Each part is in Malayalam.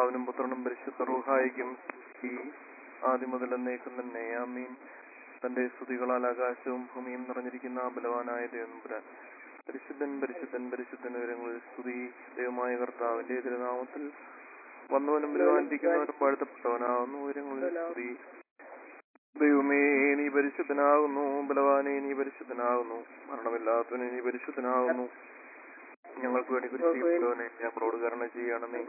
പിതാവിനും പുത്രനും പരിശുദ്ധ റൂഹായിക്കും ഈ ആദ്യം മുതൽ എന്നേക്കും തന്നെ ആമീൻ തന്റെ സ്തുതികളാൽ ആകാശവും ഭൂമിയും നിറഞ്ഞിരിക്കുന്ന ബലവാനായ ദൈവംപുരാൻ പരിശുദ്ധൻ പരിശുദ്ധൻ പരിശുദ്ധൻ വിവരങ്ങളിൽ സ്തുതി ദൈവമായ കർത്താവിന്റെ തിരുനാമത്തിൽ വന്നവനും ബലവാനിരിക്കുന്നവനും വാഴ്ത്തപ്പെട്ടവനാകുന്നു ഉയരങ്ങളിൽ സ്തുതി ദൈവമേ നീ പരിശുദ്ധനാകുന്നു ബലവാനെ നീ പരിശുദ്ധനാകുന്നു മരണമില്ലാത്തവനെ നീ പരിശുദ്ധനാകുന്നു ഞങ്ങൾക്ക് വേണ്ടി കുരിശിക്കപ്പെട്ടവനെ ഞങ്ങളോട് കരുണ ചെയ്യണമേ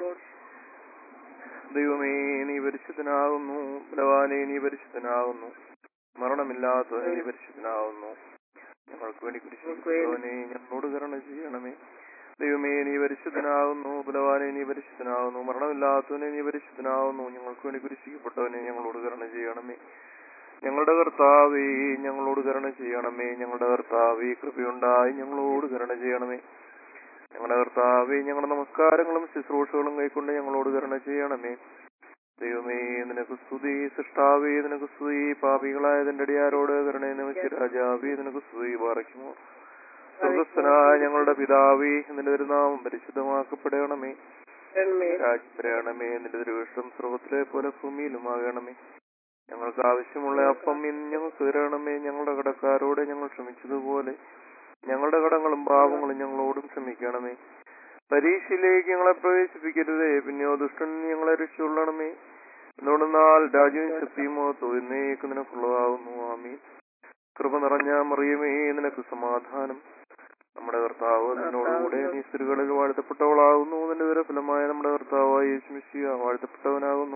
ദൈവമേ നീ പരിശുദ്ധനാകുന്നു ബലവാനെ നീ പരിശുദ്ധനാകുന്നു മരണമില്ലാത്തവനെ നീ പരിശുദ്ധനാകുന്നു ഞങ്ങൾക്ക് വേണ്ടി കുരിശിക്കപ്പെട്ടവനെ ഞങ്ങളോട് കരുണ ചെയ്യണമേ ദൈവമേ നീ പരിശുദ്ധനാകുന്നു ബലവാനെ നീ പരിശുദ്ധനാകുന്നു മരണമില്ലാത്തവനെ നീ പരിശുദ്ധനാകുന്നു ഞങ്ങൾക്ക് വേണ്ടി കുരിശിക്കപ്പെട്ടവനെ ഞങ്ങളോട് കരുണ ചെയ്യണമേ ഞങ്ങളുടെ കർത്താവേ ഞങ്ങളോട് കരുണ ചെയ്യണമേ ഞങ്ങളുടെ കർത്താവേ കൃപയുണ്ടായി ഞങ്ങളോട് കരുണ ചെയ്യണമേ ഞങ്ങളുടെ കർത്താവേ ഞങ്ങളുടെ നമസ്കാരങ്ങളും ശുശ്രൂഷകളും കൈക്കൊണ്ട് ഞങ്ങളോട് കരുണ ചെയ്യണമേ ദൈവമേ നിനക്ക് സ്തുതി സൃഷ്ടാവേ നിനക്ക് സ്തുതി പാപികളായതിന്റെ അടിയാരോട് കരുണയെ നമിച്ച് രാജാവേ നിനക്ക് സ്തുതി പാറയ്ക്കുമോ സ്വർഗസ്ഥനായ ഞങ്ങളുടെ പിതാവേ നിന്റെ തിരുനാമം പരിശുദ്ധമാക്കപ്പെടണമേ രാജ്യം വരണമേ നിന്റെ തിരുവിഷ്ടം സ്വർഗത്തിലെ പോലെ ഭൂമിയിലുമാകണമേ ഞങ്ങൾക്ക് ആവശ്യമുള്ള അപ്പം ഇന്ന് ഞങ്ങൾക്ക് തരണമേ ഞങ്ങളുടെ കടക്കാരോട് ഞങ്ങൾ ക്ഷമിച്ചതുപോലെ ഞങ്ങളുടെ കടങ്ങളും പാപങ്ങളും ഞങ്ങളോടും ക്ഷമിക്കണമേ പരീക്ഷയിലേക്ക് ഞങ്ങളെ പ്രവേശിപ്പിക്കരുതേ പിന്നെയോ ദുഷ്ടൻ ഞങ്ങളെ രക്ഷിക്കൊള്ളണമേ എന്തുകൊണ്ടെന്നാൽ രാജ്യവും ശക്തിയുമോ തോന്നേക്ക് നിനക്കുള്ളതാവുന്നു ആമീൻ കൃപ നിറഞ്ഞ മറിയമേ നിനക്ക് സമാധാനം നമ്മുടെ കർത്താവ് നിന്നോടുകൂടെ നീ സ്ത്രീകളിൽ വാഴ്ത്തപ്പെട്ടവളാകുന്നു നിന്റെ ദുരഫലമായ നമ്മുടെ കർത്താവായ യേശുമിശിയ വാഴ്ത്തപ്പെട്ടവനാകുന്നു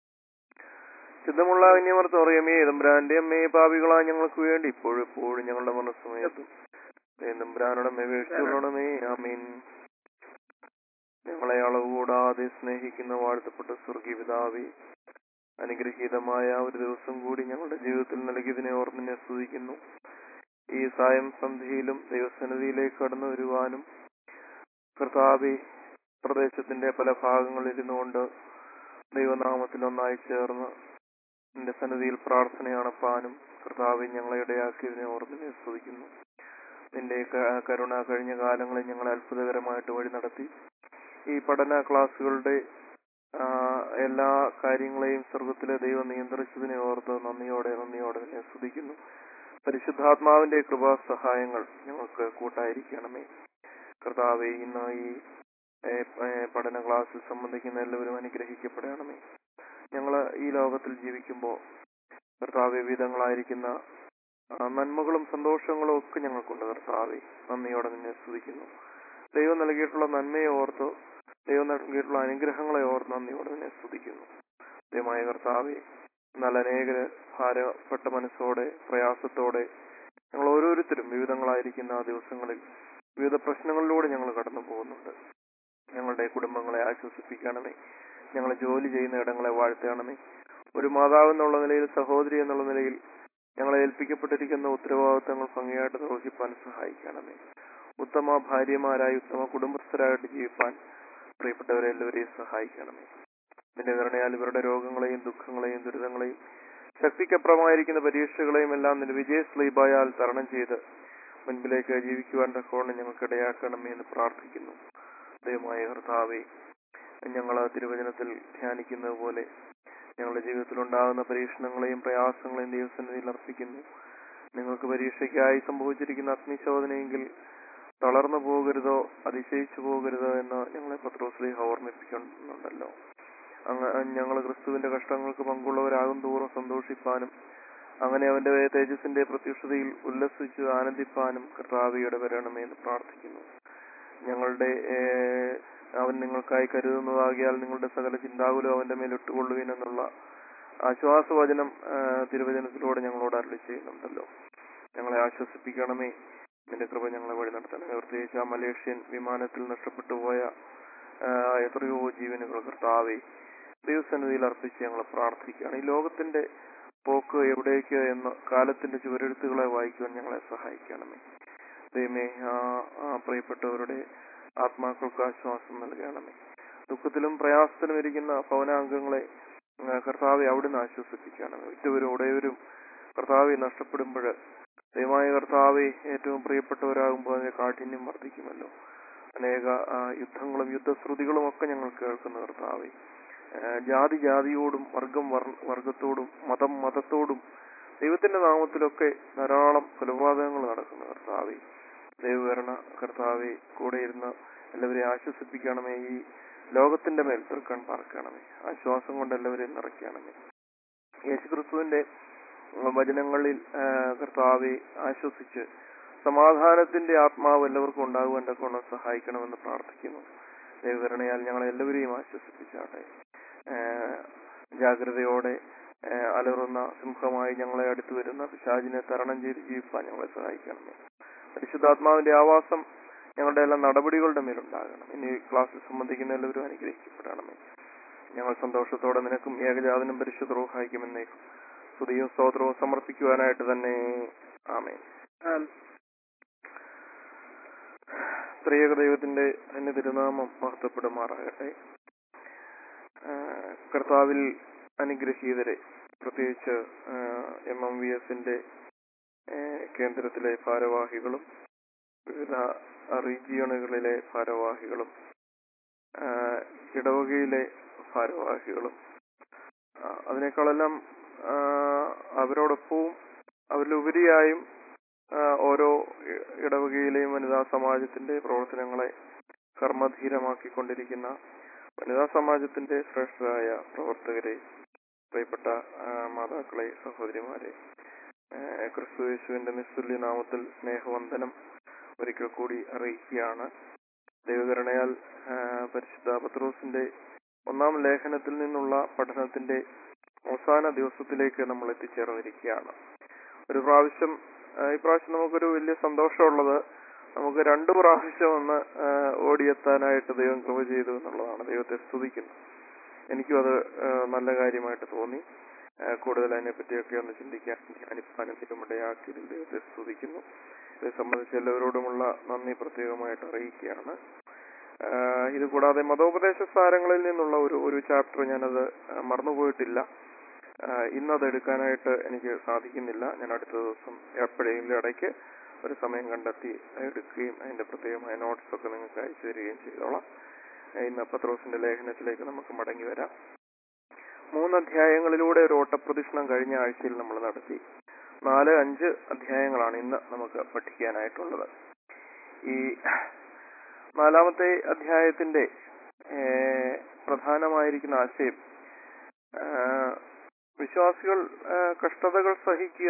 ശുദ്ധമുള്ള അന്യമർത്ത് അറിയമേ തമ്പുരാന്റെ അമ്മയെ പാപികളാ ഞങ്ങൾക്ക് വേണ്ടി ഇപ്പോഴും എപ്പോഴും ഞങ്ങളുടെ മനസ്സമയത്തും തമ്പുരാനുടെ മേവേഴ്ചയുള്ളണമേ ആമീൻ ഞങ്ങളെ അളവ് കൂടാതെ സ്നേഹിക്കുന്ന വാഴ്ത്തപ്പെട്ട സ്വർഗീയ പിതാവേ അനുഗ്രഹീതമായ ഒരു ദിവസം കൂടി ഞങ്ങളുടെ ജീവിതത്തിൽ നൽകിയതിനെ ഓർമ്മിനെ സ്തുതിക്കുന്നു ഈ സായം സന്ധ്യയിലും ദൈവസന്നിധിയിലേക്ക് കടന്നു വരുവാനും കർത്താവെ പ്രദേശത്തിന്റെ പല ഭാഗങ്ങളിൽ ഇരുന്നുകൊണ്ട് ദൈവനാമത്തിൽ ഒന്നായി ചേർന്ന് നിന്റെ സന്നിധിയിൽ പ്രാർത്ഥനയണപ്പാനും കർത്താവെ ഞങ്ങളെ ഇടയാക്കിയതിനെ ഓർമ്മിനെ സ്തുതിക്കുന്നു നിന്റെ ക- കരുണ കഴിഞ്ഞ കാലങ്ങളിൽ ഞങ്ങളെ അത്ഭുതകരമായിട്ട് വഴി നടത്തി ഈ പഠന ക്ലാസ്സുകളുടെ ആ, എല്ലാ കാര്യങ്ങളെയും സ്വർഗത്തിലെ ദൈവം നിയന്ത്രിച്ചതിനെ ഓർത്ത് നന്ദിയോടെ നന്ദിയോടെ തന്നെ സ്തുതിക്കുന്നു പരിശുദ്ധാത്മാവിന്റെ കൃപാ സഹായങ്ങൾ ഞങ്ങൾക്ക് കൂട്ടായിരിക്കണമേ കർത്താവെ ഇന്ന് ഈ ഏ, ഏ, പഠന ക്ലാസ്സിൽ സംബന്ധിക്കുന്ന എല്ലാവരും അനുഗ്രഹിക്കപ്പെടണമേ ഞങ്ങൾ ഈ ലോകത്തിൽ ജീവിക്കുമ്പോൾ കർത്താവെ വിധങ്ങളായിരിക്കുന്ന ആ, നന്മകളും സന്തോഷങ്ങളും ഒക്കെ ഞങ്ങൾക്കുണ്ട് കർത്താവെ നന്ദിയോടെ നിന്നെ സ്തുതിക്കുന്നു ദൈവം നൽകിയിട്ടുള്ള നന്മയെ ഓർത്ത് ദൈവം നൽകിയിട്ടുള്ള അനുഗ്രഹങ്ങളെ ഓർത്ത് നന്ദിയോടെ നിന്നെ സ്തുതിക്കുന്നു ദൈവമായ കർത്താവെ എന്നാൽ അനേകര് ഭാരപ്പെട്ട മനസ്സോടെ പ്രയാസത്തോടെ ഞങ്ങൾ ഓരോരുത്തരും വിവിധങ്ങളായിരിക്കുന്ന ആ ദിവസങ്ങളിൽ വിവിധ പ്രശ്നങ്ങളിലൂടെ ഞങ്ങൾ കടന്നു പോകുന്നുണ്ട് ഞങ്ങളുടെ കുടുംബങ്ങളെ ആശ്വസിപ്പിക്കണമേ ഞങ്ങൾ ജോലി ചെയ്യുന്ന ഇടങ്ങളെ വാഴ്ത്തണമേ ഒരു മാതാവ് എന്നുള്ള നിലയിൽ സഹോദരി എന്നുള്ള നിലയിൽ ഞങ്ങളെ ഏൽപ്പിക്കപ്പെട്ടിരിക്കുന്ന ഉത്തരവാദിത്തങ്ങൾ ഭംഗിയായിട്ട് നിർവഹിപ്പാൻ സഹായിക്കണമേ ഉത്തമ ഭാര്യമാരായി ഉത്തമ കുടുംബസ്ഥരായിട്ട് ജീവിപ്പാൻ പ്രിയപ്പെട്ടവരെ എല്ലാവരെയും സഹായിക്കണമേ നിന്റെ കരുണയാൽ ഇവരുടെ രോഗങ്ങളെയും ദുഃഖങ്ങളെയും ദുരിതങ്ങളെയും ശക്തിക്കപ്പുറമായിരിക്കുന്ന പരീക്ഷകളെയും എല്ലാം നിന്റെ വിജയ സ്ലീബായാൽ തരണം ചെയ്ത് മുൻപിലേക്ക് ജീവിക്കുവാൻ തക്കവണ്ണം ഞങ്ങൾക്ക് ഇടയാക്കണമേ എന്ന് പ്രാർത്ഥിക്കുന്നു ദൈവമായ കർത്താവെ ഞങ്ങൾ തിരുവചനത്തിൽ ധ്യാനിക്കുന്നത് പോലെ ഞങ്ങളുടെ ജീവിതത്തിൽ ഉണ്ടാകുന്ന പരീക്ഷണങ്ങളെയും പ്രയാസങ്ങളെയും ദൈവസന്നിധിയിൽ അർപ്പിക്കുന്നു നിങ്ങൾക്ക് പരീക്ഷയ്ക്കായി സംഭവിച്ചിരിക്കുന്ന അഗ്നിശോധനയെങ്കിൽ തളർന്നു പോകരുതോ അതിശയിച്ചു പോകരുതോ എന്ന് ഞങ്ങളെ പത്രോസ്ലിഹ ഓർമ്മിപ്പിക്കുന്നുണ്ടല്ലോ അങ്ങ് ഞങ്ങൾ ക്രിസ്തുവിന്റെ കഷ്ടങ്ങൾക്ക് പങ്കുള്ളവരാകും തോറും സന്തോഷിപ്പാനും അങ്ങനെ അവന്റെ തേജസ്സിന്റെ പ്രത്യക്ഷതയിൽ ഉല്ലസിച്ച് ആനന്ദിപ്പാനും കർത്താവിയുടെ വരണമേ എന്ന് പ്രാർത്ഥിക്കുന്നു ഞങ്ങളുടെ ഏഹ്, അവൻ നിങ്ങൾക്കായി കരുതുന്നതാകിയാൽ നിങ്ങളുടെ സകല ചിന്താകുലം അവന്റെ മേൽ ഇട്ടുകൊള്ളുവിൻ എന്നുള്ള ആശ്വാസവചനം ഏഹ്, തിരുവചനത്തിലൂടെ ഞങ്ങളോട് അരളി ചെയ്യുന്നുണ്ടല്ലോ ഞങ്ങളെ ആശ്വസിപ്പിക്കണമേ നിന്റെ കൃപ ഞങ്ങളെ വഴി നടത്തണമേ പ്രത്യേകിച്ച് ആ മലേഷ്യൻ വിമാനത്തിൽ നഷ്ടപ്പെട്ടു പോയ ആഹ്, എത്രയോ ജീവനുകൾ കർത്താവെ ദൈവസന്നിധിയിൽ അർപ്പിച്ച് ഞങ്ങൾ പ്രാർത്ഥിക്കുകയാണ് ഈ ലോകത്തിന്റെ പോക്ക് എവിടേക്ക് എന്ന് കാലത്തിന്റെ ചുവരെഴുത്തുകളെ വായിക്കുവാൻ ഞങ്ങളെ സഹായിക്കണമേ ദൈവമേ ആ ആ പ്രിയപ്പെട്ടവരുടെ ആത്മാക്കൾക്ക് ആശ്വാസം നൽകണമേ ദുഃഖത്തിലും പ്രയാസത്തിലും ഇരിക്കുന്ന ഭവനാംഗങ്ങളെ ആ, കർത്താവെ അവിടുന്ന് ആശ്വസിപ്പിക്കണമേ ഉറ്റവരും ഉടയവരും കർത്താവെ നഷ്ടപ്പെടുമ്പോൾ ദൈവമായ കർത്താവെ ഏറ്റവും പ്രിയപ്പെട്ടവരാകുമ്പോൾ അതിന്റെ കാഠിന്യം വർദ്ധിക്കുമല്ലോ അനേക ആ, യുദ്ധങ്ങളും യുദ്ധശ്രുതികളും ഒക്കെ ഞങ്ങൾ കേൾക്കുന്ന കർത്താവെ ഏഹ് ജാതി ജാതിയോടും വർഗം വർ- വർഗത്തോടും മതം മതത്തോടും ദൈവത്തിന്റെ നാമത്തിലൊക്കെ ധാരാളം കൊലപാതകങ്ങൾ നടക്കുന്നു കർത്താവെ ദൈവകരണ കർത്താവെ കൂടെ ഇരുന്ന് എല്ലാവരെയും ആശ്വസിപ്പിക്കണമേ ഈ ലോകത്തിന്റെ മേൽ തൃക്കൺ പാർക്കണമേ ആശ്വാസം കൊണ്ട് എല്ലാവരെയും നിറയ്ക്കണമേ യേശുക്രിസ്തുവിന്റെ ഉം, വചനങ്ങളിൽ ആ, കർത്താവെ ആശ്വസിച്ച് സമാധാനത്തിന്റെ ആത്മാവ് എല്ലാവർക്കും ഉണ്ടാകുവാൻ കൊണ്ട് സഹായിക്കണമെന്ന് പ്രാർത്ഥിക്കുന്നു ദൈവകരണയാൽ ഞങ്ങളെ എല്ലാവരെയും ആശ്വസിപ്പിച്ചാട്ടെ ആ, ജാഗ്രതയോടെ ആ, അലറുന്ന സിംഹമായി ഞങ്ങളെ അടുത്തു വരുന്ന പിശാചിനെ തരണം ചെയ്ത് ജീവിപ്പാൻ ഞങ്ങളെ സഹായിക്കണമേ പരിശുദ്ധാത്മാവിന്റെ ആവാസം ഞങ്ങളുടെ എല്ലാ നടപടികളുടെ മേലുണ്ടാകണം ഇനി ഈ ക്ലാസ്സിൽ സംബന്ധിക്കുന്ന എല്ലാവരും അനുഗ്രഹിക്കപ്പെടണമേ ഞങ്ങൾ സന്തോഷത്തോടെ നിനക്കും ഏകജാതനും പരിശുദ്ധ റൂഹായിക്കും എന്നേക്കും സ്തുതിയും സ്തോത്രവും സമർപ്പിക്കുവാനായിട്ട് തന്നെ ആമേ സ്ത്രീയക ദൈവത്തിന്റെ തന്നെ തിരുനാമം മഹത്വപ്പെടുമാറാകട്ടെ ആ, കർത്താവിൽ അനുഗ്രഹീതരെ പ്രത്യേകിച്ച് എം എം വി എസിന്റെ കേന്ദ്രത്തിലെ ഭാരവാഹികളും വിവിധ റീജിയണുകളിലെ ഭാരവാഹികളും ആ, ഇടവകയിലെ ഭാരവാഹികളും ആ, അതിനേക്കാളെല്ലാം ആ, അവരോടൊപ്പവും അവരിലുപരിയായും ആ, ഓരോ ഇ- ഇടവകയിലെയും വനിതാ സമാജത്തിന്റെ പ്രവർത്തനങ്ങളെ കർമ്മധീരമാക്കിക്കൊണ്ടിരിക്കുന്ന വനിതാ സമാജത്തിന്റെ ശ്രേഷ്ഠരായ പ്രവർത്തകരെ പ്രിയപ്പെട്ട ആ, മാതാക്കളെ സഹോദരിമാരെ ആ, ക്രിസ്തു യേശുവിന്റെ നിസ്തുല്യ നാമത്തിൽ സ്നേഹവന്ദനം ഒരിക്കൽ കൂടി അറിയിക്കുകയാണ് ദൈവകരണയാൽ ആ, പരിശുദ്ധ പത്രോസിന്റെ ഒന്നാം ലേഖനത്തിൽ നിന്നുള്ള പഠനത്തിന്റെ അവസാന ദിവസത്തിലേക്ക് നമ്മൾ എത്തിച്ചേർന്നിരിക്കുകയാണ് ഒരു പ്രാവശ്യം ആ, ഈ പ്രാവശ്യം നമുക്കൊരു വലിയ സന്തോഷമുള്ളത് നമുക്ക് രണ്ടു പ്രാവശ്യം ഒന്ന് ആ, ഓടിയെത്താനായിട്ട് ദൈവം കൃപ ചെയ്തു എന്നുള്ളതാണ് ദൈവത്തെ സ്തുതിക്കുന്നു എനിക്കും അത് ആ, നല്ല കാര്യമായിട്ട് തോന്നി ആ, കൂടുതൽ അതിനെ പറ്റിയൊക്കെ ഒന്ന് ചിന്തിക്കാൻ ധ്യാനിപ്പാനും തിരുമിടയാക്കിയതിൽ ദൈവത്തെ സ്തുതിക്കുന്നു ഇത് സംബന്ധിച്ച് എല്ലാവരോടുമുള്ള നന്ദി പ്രത്യേകമായിട്ട് അറിയിക്കുകയാണ് ആ, ഇത് കൂടാതെ മതോപദേശ സാരങ്ങളിൽ നിന്നുള്ള ഒരു ഒരു ചാപ്റ്റർ ഞാനത് ആ, മറന്നുപോയിട്ടില്ല ആ, ഇന്നത് എടുക്കാനായിട്ട് എനിക്ക് സാധിക്കുന്നില്ല ഞാൻ അടുത്ത ദിവസം എപ്പോഴെങ്കിലും ഇടയ്ക്ക് ഒരു സമയം കണ്ടെത്തി എടുക്കുകയും അതിന്റെ പ്രത്യേകമായ നോട്ട്സ് ഒക്കെ നിങ്ങൾക്ക് അയച്ചു തരികയും ചെയ്തോളാം ആ, ഇന്ന് പത്രോസിന്റെ ലേഖനത്തിലേക്ക് നമുക്ക് മടങ്ങി വരാം മൂന്ന് അധ്യായങ്ങളിലൂടെ ഒരു ഓട്ടപ്രദക്ഷിണം കഴിഞ്ഞ ആഴ്ചയിൽ നമ്മൾ നടത്തി നാല് അഞ്ച് അധ്യായങ്ങളാണ് ഇന്ന് നമുക്ക് പഠിക്കാനായിട്ടുള്ളത് ഈ നാലാമത്തെ അധ്യായത്തിന്റെ ഏഹ്, പ്രധാനമായിരിക്കുന്ന ആശയം ആഹ്, വിശ്വാസികൾ ആഹ്, കഷ്ടതകൾ സഹിക്കുക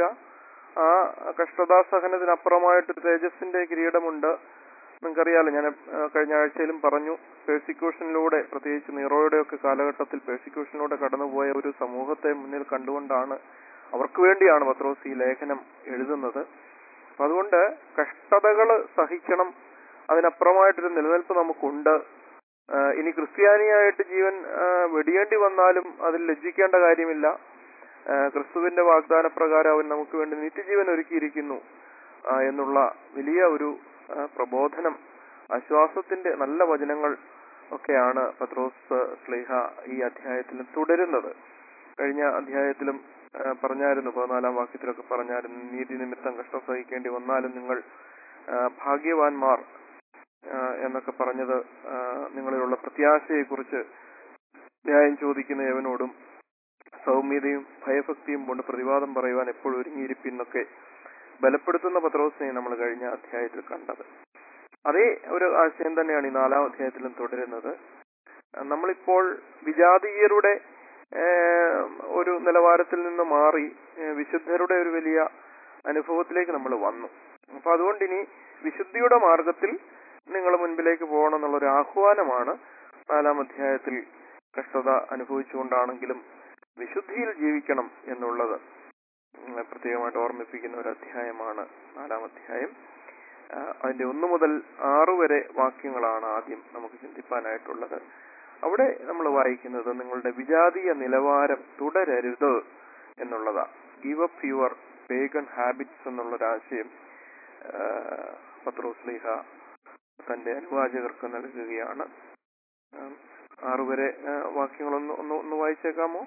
ആ കഷ്ടതാ സഹനത്തിനപ്പുറമായിട്ട് തേജസ്സിന്റെ കിരീടമുണ്ട് നിങ്ങൾക്കറിയാലോ ഞാൻ ആഹ്, കഴിഞ്ഞ ആഴ്ചയിലും പറഞ്ഞു പേഴ്സിക്യൂഷനിലൂടെ പ്രത്യേകിച്ച് നീറോയുടെ ഒക്കെ കാലഘട്ടത്തിൽ പേഴ്സിക്യൂഷനിലൂടെ കടന്നുപോയ ഒരു സമൂഹത്തെ മുന്നിൽ കണ്ടുകൊണ്ടാണ് അവർക്ക് വേണ്ടിയാണ് പത്രോസ് ഈ ലേഖനം എഴുതുന്നത് അപ്പൊ അതുകൊണ്ട് കഷ്ടതകൾ സഹിക്കണം അതിനപ്പുറമായിട്ടൊരു നിലനിൽപ്പ് നമുക്കുണ്ട് ആ, ഇനി ക്രിസ്ത്യാനിയായിട്ട് ജീവൻ ആ, വെടിയേണ്ടി വന്നാലും അതിൽ ലജ്ജിക്കേണ്ട കാര്യമില്ല ആ, ക്രിസ്തുവിന്റെ വാഗ്ദാന പ്രകാരം അവൻ നമുക്ക് വേണ്ടി നിത്യജീവൻ ഒരുക്കിയിരിക്കുന്നു ആ, എന്നുള്ള വലിയ ഒരു ആ, പ്രബോധനം ആശ്വാസത്തിന്റെ നല്ല വചനങ്ങൾ ഒക്കെയാണ് പത്രോസ് സ്ലിഹ ഈ അധ്യായത്തിൽ തുടരുന്നത് കഴിഞ്ഞ അധ്യായത്തിലും ആ, പറഞ്ഞായിരുന്നു പതിനാലാം വാക്യത്തിലൊക്കെ പറഞ്ഞായിരുന്നു നീതി നിമിത്തം കഷ്ടം സഹിക്കേണ്ടി വന്നാലും നിങ്ങൾ ആ, ഭാഗ്യവാന്മാർ ആ, എന്നൊക്കെ പറഞ്ഞത് ആ, നിങ്ങളിലുള്ള പ്രത്യാശയെക്കുറിച്ച് ന്യായം ചോദിക്കുന്ന യവനോടും സൗമ്യതയും ഭയഭക്തിയും കൊണ്ട് പ്രതിവാദം പറയുവാൻ എപ്പോഴും ഒരുങ്ങിയിരിപ്പിന്നൊക്കെ ബലപ്പെടുത്തുന്ന പത്രോസിനെ നമ്മൾ കഴിഞ്ഞ അധ്യായത്തിൽ കണ്ടത് അതേ ഒരു ആശയം തന്നെയാണ് ഈ നാലാം അധ്യായത്തിലും തുടരുന്നത് ആ, നമ്മളിപ്പോൾ വിജാതീയരുടെ ഏഹ്, ഒരു നിലവാരത്തിൽ നിന്ന് മാറി ഏഹ്, വിശുദ്ധരുടെ ഒരു വലിയ അനുഭവത്തിലേക്ക് നമ്മൾ വന്നു അപ്പൊ അതുകൊണ്ട് ഇനി വിശുദ്ധിയുടെ മാർഗത്തിൽ നിങ്ങൾ മുൻപിലേക്ക് പോകണം എന്നുള്ള ഒരു ആഹ്വാനമാണ് നാലാം അധ്യായത്തിൽ കഷ്ടത അനുഭവിച്ചുകൊണ്ടാണെങ്കിലും വിശുദ്ധിയിൽ ജീവിക്കണം എന്നുള്ളത് ഉം, പ്രത്യേകമായിട്ട് ഓർമ്മിപ്പിക്കുന്ന ഒരു അധ്യായമാണ് നാലാം അധ്യായം ആ, അതിന്റെ ഒന്ന് മുതൽ ആറ് വരെ വാക്യങ്ങളാണ് ആദ്യം നമുക്ക് ചിന്തിപ്പാനായിട്ടുള്ളത് അവിടെ നമ്മൾ വായിക്കുന്നത് നിങ്ങളുടെ വിജാതീയ നിലവാരം തുടരരുത് എന്നുള്ളതാ give up your pagan habits എന്നുള്ളൊരാശയം ആ, പത്രോസ്ലിഹ തന്റെ അനുവാചകർക്ക് നൽകുകയാണ് ആ, ആറുവരെ ആ, വാക്യങ്ങളൊന്ന് ഒന്ന് ഒന്ന് വായിച്ചേക്കാമോ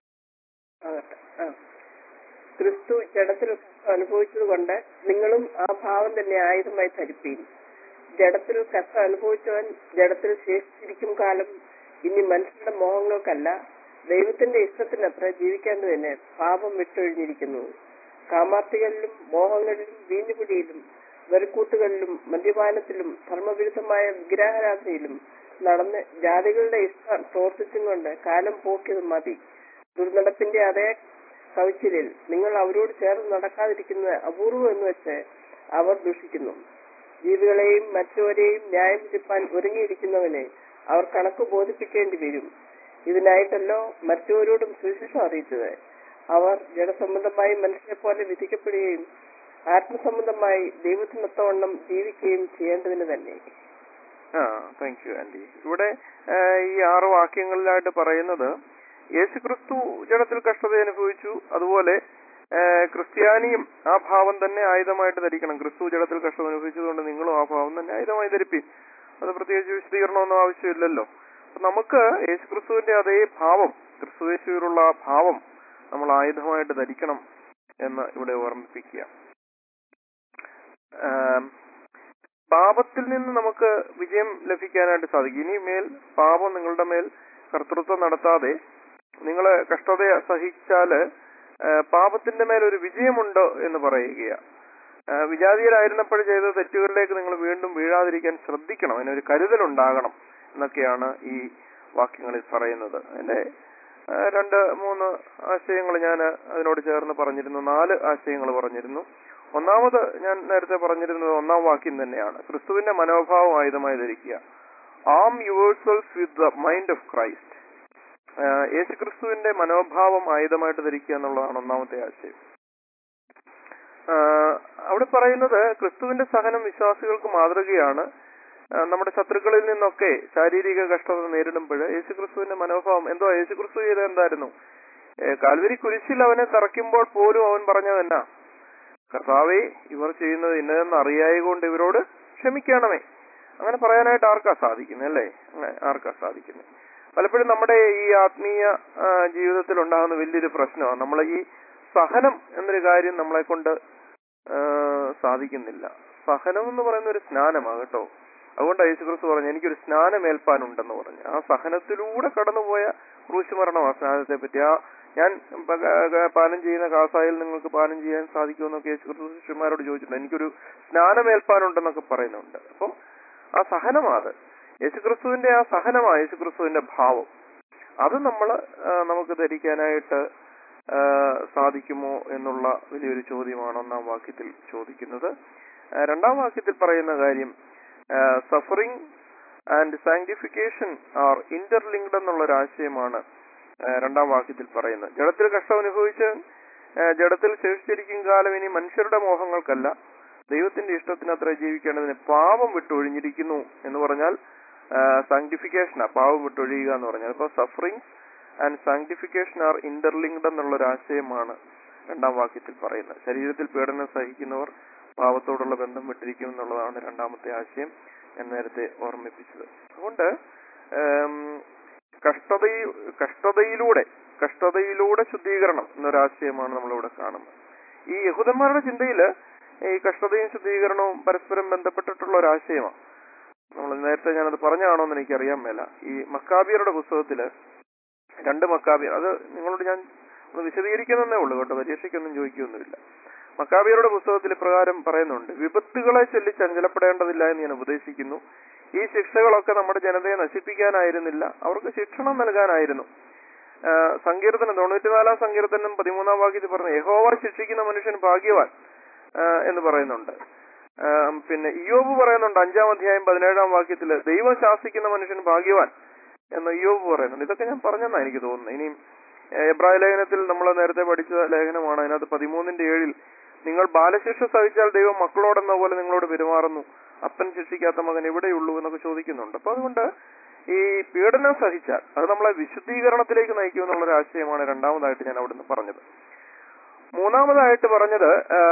ആകട്ടെ. ആ. ക്രിസ്തു ജഡത്തിൽ അനുഭവിച്ചതുകൊണ്ട് നിങ്ങളും ആ ഭാവം തന്നെ ആയുധമായി ധരിപ്പീൻ ജഡത്തിൽ കഷ്ടം അനുഭവിച്ചവൻ ജഡത്തിൽ ശേഷിച്ചിരിക്കും കാലം ഇനി മനുഷ്യരുടെ മോഹങ്ങൾക്കല്ല ദൈവത്തിന്റെ ഇഷ്ടത്തിനത്ര ജീവിക്കേണ്ടത് തന്നെ പാപം വിട്ടൊഴിഞ്ഞിരിക്കുന്നു കാമാർത്ഥികളിലും മോഹങ്ങളിലും വീഞ്ഞുപിടിയിലും വെറുക്കൂട്ടുകളിലും മദ്യപാനത്തിലും ധർമ്മവിരുദ്ധമായ വിഗ്രഹാരാധനയിലും നടന്ന് ജാതികളുടെ ഇഷ്ടം പ്രവർത്തിച്ചും കൊണ്ട് കാലം പോക്കിയത് മതി ദുർനടപ്പിന്റെ അതേ കവിച്ചിലിൽ നിങ്ങൾ അവരോട് ചേർന്ന് നടക്കാതിരിക്കുന്നത് അപൂർവം എന്ന് വെച്ച് അവർ ദുഷിക്കുന്നു ജീവികളെയും മറ്റുവരെയും ന്യായം വിധിപ്പാൻ ഒരുങ്ങിയിരിക്കുന്നവനെ അവർ കണക്ക് ബോധിപ്പിക്കേണ്ടി വരും ഇതിനായിട്ടല്ലോ മറ്റുവരോടും സുവിശേഷം അറിയിച്ചത് അവർ ജഡസംബന്ധമായി മനുഷ്യരെ പോലെ വിധിക്കപ്പെടുകയും ആത്മസംബന്ധമായി ദൈവത്തിനൊത്തവണ്ണം ജീവിക്കുകയും ചെയ്യേണ്ടതിന് തന്നെ ആ താങ്ക് യു ആന്റി ഇവിടെ ആ, ഈ ആറ് വാക്യങ്ങളിലായിട്ട് പറയുന്നത് യേശു ക്രിസ്തു ജഡത്തിൽ കഷ്ടത അനുഭവിച്ചു അതുപോലെ ആ, ക്രിസ്ത്യാനിയും ആ ഭാവം തന്നെ ആയുധമായിട്ട് ധരിക്കണം ക്രിസ്തു ജഡത്തിൽ കഷ്ടത അനുഭവിച്ചതുകൊണ്ട് നിങ്ങളും ആ ഭാവം തന്നെ ആയുധമായി ധരിപ്പിൻ അത് പ്രത്യേകിച്ച് വിശദീകരണമൊന്നും ആവശ്യമില്ലല്ലോ അപ്പൊ നമുക്ക് യേശു ക്രിസ്തുവിന്റെ അതേ ഭാവം ക്രിസ്തുവേശുവിലുള്ള ആ ഭാവം നമ്മൾ ആയുധമായിട്ട് ധരിക്കണം എന്ന് ഇവിടെ ഓർമ്മിപ്പിക്കുക ആം, പാപത്തിൽ നിന്ന് നമുക്ക് വിജയം ലഭിക്കാനായിട്ട് സാധിക്കും ഇനിമേൽ പാപം നിങ്ങളുടെ മേൽ കർത്തൃത്വം നടത്താതെ നിങ്ങൾ കഷ്ടത സഹിച്ചാല് ആ, പാപത്തിന്റെ മേൽ ഒരു വിജയമുണ്ട് എന്ന് പറയുകയാണ് ആ, വിജാതീയരായിരുന്നപ്പോൾ ചെയ്ത തെറ്റുകളിലേക്ക് നിങ്ങൾ വീണ്ടും വീഴാതിരിക്കാൻ ശ്രദ്ധിക്കണം അതിനൊരു കരുതലുണ്ടാകണം എന്നൊക്കെയാണ് ഈ വാക്യങ്ങളിൽ പറയുന്നത് അതിന്റെ ആ, രണ്ട് മൂന്ന് ആശയങ്ങൾ ഞാൻ അതിനോട് ചേർന്ന് പറഞ്ഞിരുന്നു നാല് ആശയങ്ങൾ പറഞ്ഞിരുന്നു ഒന്നാമത് ഞാൻ നേരത്തെ പറഞ്ഞിരുന്നത് ഒന്നാം വാക്യം തന്നെയാണ് ക്രിസ്തുവിന്റെ മനോഭാവം ആയുധമായി ധരിക്കുക arm yourselves with the mind of Christ യേശു ക്രിസ്തുവിന്റെ മനോഭാവം ആയുധമായിട്ട് ധരിക്കുക എന്നുള്ളതാണ് ഒന്നാമത്തെ ആശയം ആ, അവിടെ പറയുന്നത് ക്രിസ്തുവിന്റെ സഹനം വിശ്വാസികൾക്ക് മാതൃകയാണ് ആ, നമ്മുടെ ശത്രുക്കളിൽ നിന്നൊക്കെ ശാരീരിക കഷ്ടത നേരിടുമ്പോൾ യേശു ക്രിസ്തുവിന്റെ മനോഭാവം എന്തോ യേശു ക്രിസ്തു ചെയ്ത എന്തായിരുന്നു ഏ, കാൽവരി കുരിശിൽ അവനെ തറയ്ക്കുമ്പോൾ പോലും അവൻ പറഞ്ഞതെന്നാ കർത്താവെ ഇവർ ചെയ്യുന്നത് ഇന്നതെന്ന് അറിയായ കൊണ്ട് ഇവരോട് ക്ഷമിക്കണമേ അങ്ങനെ പറയാനായിട്ട് ആർക്കാ സാധിക്കുന്നത് അല്ലേ അങ്ങനെ ആർക്കാ സാധിക്കുന്നത് പലപ്പോഴും നമ്മുടെ ഈ ആത്മീയ ആ, ജീവിതത്തിൽ ഉണ്ടാകുന്ന വലിയൊരു പ്രശ്നമാണ് നമ്മൾ ഈ സഹനം എന്നൊരു കാര്യം നമ്മളെ കൊണ്ട് ആ, സാധിക്കുന്നില്ല സഹനം എന്ന് പറയുന്ന ഒരു സ്നാനമാണ് കേട്ടോ അതുകൊണ്ടാണ് യേശുക്രിസ്തു പറഞ്ഞു എനിക്കൊരു സ്നാനമേൽപ്പാനുണ്ടെന്ന് പറഞ്ഞു ആ സഹനത്തിലൂടെ കടന്നുപോയ ക്രൂശ് മരണം ആ സ്നാനത്തെ പറ്റി ആ ഞാൻ പ- ക- ക- പാനം ചെയ്യുന്ന കാസായിൽ നിങ്ങൾക്ക് പാനം ചെയ്യാൻ സാധിക്കുമെന്നൊക്കെ യേശുക്രിസ്തു ശിഷ്യന്മാരോട് ചോദിച്ചിട്ടുണ്ട് എനിക്കൊരു സ്നാനമേൽപ്പാനുണ്ടെന്നൊക്കെ പറയുന്നുണ്ട് അപ്പം ആ സഹനമാണ് യേശുക്രിസ്തുവിന്റെ ആ സഹനമാണ് യേശുക്രിസ്തുവിന്റെ ഭാവം അത് നമ്മൾ നമുക്ക് ധരിക്കാനായിട്ട് ആ, സാധിക്കുമോ എന്നുള്ള വലിയൊരു ചോദ്യമാണ് ഒന്നാം വാക്യത്തിൽ ചോദിക്കുന്നത് ആ, രണ്ടാം വാക്യത്തിൽ പറയുന്ന കാര്യം suffering and sanctification are interlinked എന്നുള്ള ഒരു ആശയമാണ് ആ, രണ്ടാം വാക്യത്തിൽ പറയുന്നത് ജഡത്തിൽ കഷ്ടം അനുഭവിച്ച് ആ, ജഡത്തിൽ ശേഷിച്ചിരിക്കും കാലം ഇനി മനുഷ്യരുടെ മോഹങ്ങൾക്കല്ല ദൈവത്തിന്റെ ഇഷ്ടത്തിന് അത്ര ജീവിക്കേണ്ടതിന് പാപം വിട്ടൊഴിഞ്ഞിരിക്കുന്നു എന്ന് പറഞ്ഞാൽ സാങ്ക്ടിഫിക്കേഷനാ പാപം വിട്ടൊഴിയുക എന്ന് പറഞ്ഞാൽ അപ്പൊ suffering and sanctification are interlinked എന്നുള്ള ഒരു ആശയമാണ് രണ്ടാം വാക്യത്തിൽ പറയുന്നത് ശരീരത്തിൽ പീഡനം സഹിക്കുന്നവർ പാപത്തോടുള്ള ബന്ധം വിട്ടിരിക്കും എന്നുള്ളതാണ് രണ്ടാമത്തെ ആശയം ഞാൻ നേരത്തെ ഓർമ്മിപ്പിച്ചത് അതുകൊണ്ട് ഉം, കഷ്ടതയിൽ കഷ്ടതയിലൂടെ കഷ്ടതയിലൂടെ ശുദ്ധീകരണം എന്നൊരാശയമാണ് നമ്മളിവിടെ കാണുന്നത് ഈ യഹൂദന്മാരുടെ ചിന്തയില് ഈ കഷ്ടതയും ശുദ്ധീകരണവും പരസ്പരം ബന്ധപ്പെട്ടിട്ടുള്ള ഒരു ആശയമാണ് നമ്മൾ നേരത്തെ ഞാനത് പറഞ്ഞാണോ എന്ന് എനിക്കറിയാൻ മേല ഈ മക്കാബിയറുടെ പുസ്തകത്തില് രണ്ട് മക്കാബിയർ അത് നിങ്ങളോട് ഞാൻ ഒന്ന് വിശദീകരിക്കുന്നതേ ഉള്ളൂ കേട്ടോ പരീക്ഷയ്ക്കൊന്നും ചോദിക്കുകയൊന്നുമില്ല മക്കാബിയറുടെ പുസ്തകത്തിൽ ഇപ്രകാരം പറയുന്നുണ്ട് വിപത്തുകളെ ചൊല്ലി ചഞ്ചലപ്പെടേണ്ടതില്ല എന്ന് ഞാൻ ഉപദേശിക്കുന്നു ഈ ശിക്ഷകളൊക്കെ നമ്മുടെ ജനതയെ നശിപ്പിക്കാനായിരുന്നില്ല അവർക്ക് ശിക്ഷണം നൽകാനായിരുന്നു ആ, സങ്കീർത്തനം തൊണ്ണൂറ്റിനാലാം സങ്കീർത്തനം പതിമൂന്നാം വാക്യത്തിൽ പറഞ്ഞു യഹോവ ശിക്ഷിക്കുന്ന മനുഷ്യൻ ഭാഗ്യവാൻ ആ, എന്ന് പറയുന്നുണ്ട് ആ, പിന്നെ ഇയോബ് പറയുന്നുണ്ട് അഞ്ചാം അധ്യായം പതിനേഴാം വാക്യത്തില് ദൈവം ശാസിക്കുന്ന മനുഷ്യൻ ഭാഗ്യവാൻ എന്ന് ഇയോബ് പറയുന്നുണ്ട് ഇതൊക്കെ ഞാൻ പറഞ്ഞെന്നാ എനിക്ക് തോന്നുന്നത് ഇനിയും ഏഹ്, എബ്രായ ലേഖനത്തിൽ നമ്മൾ നേരത്തെ പഠിച്ച ലേഖനമാണ് അതിനകത്ത് പതിമൂന്നിന്റെ ഏഴിൽ നിങ്ങൾ ബാലശിക്ഷ സഹിച്ചാൽ ദൈവം മക്കളോടെന്ന പോലെ നിങ്ങളോട് പെരുമാറുന്നു അപ്പൻ ശിക്ഷിക്കാത്ത മകൻ എവിടെയുള്ളൂ എന്നൊക്കെ ചോദിക്കുന്നുണ്ട് അപ്പൊ അതുകൊണ്ട് ഈ പീഡനം സഹിച്ചാൽ അത് നമ്മളെ വിശുദ്ധീകരണത്തിലേക്ക് നയിക്കും എന്നുള്ള ഒരു ആശയമാണ് രണ്ടാമതായിട്ട് ഞാൻ അവിടുന്ന് പറഞ്ഞത് മൂന്നാമതായിട്ട് പറഞ്ഞത്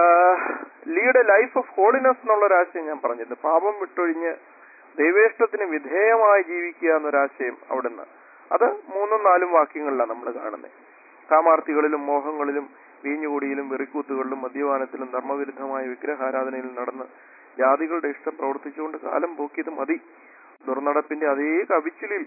lead a life of holiness എന്നുള്ള ഒരു ആശയം ഞാൻ പറഞ്ഞിരുന്നു പാപം വിട്ടൊഴിഞ്ഞ് ദൈവേഷ്ടത്തിന് വിധേയമായി ജീവിക്കുക എന്നൊരാശയം അവിടുന്ന് അത് മൂന്നും നാലും വാക്യങ്ങളിലാണ് നമ്മൾ കാണുന്നത് കാമാർത്ഥികളിലും മോഹങ്ങളിലും വീഞ്ഞുകൂടിയിലും വെറിക്കൂത്തുകളിലും മദ്യപാനത്തിലും ധർമ്മവിരുദ്ധമായ വിഗ്രഹാരാധനയിലും നടന്ന് ജാതികളുടെ ഇഷ്ടം പ്രവർത്തിച്ചുകൊണ്ട് കാലം പോക്കിയത് മതി ദുർനടപ്പിന്റെ അതേ കവിച്ചിലിൽ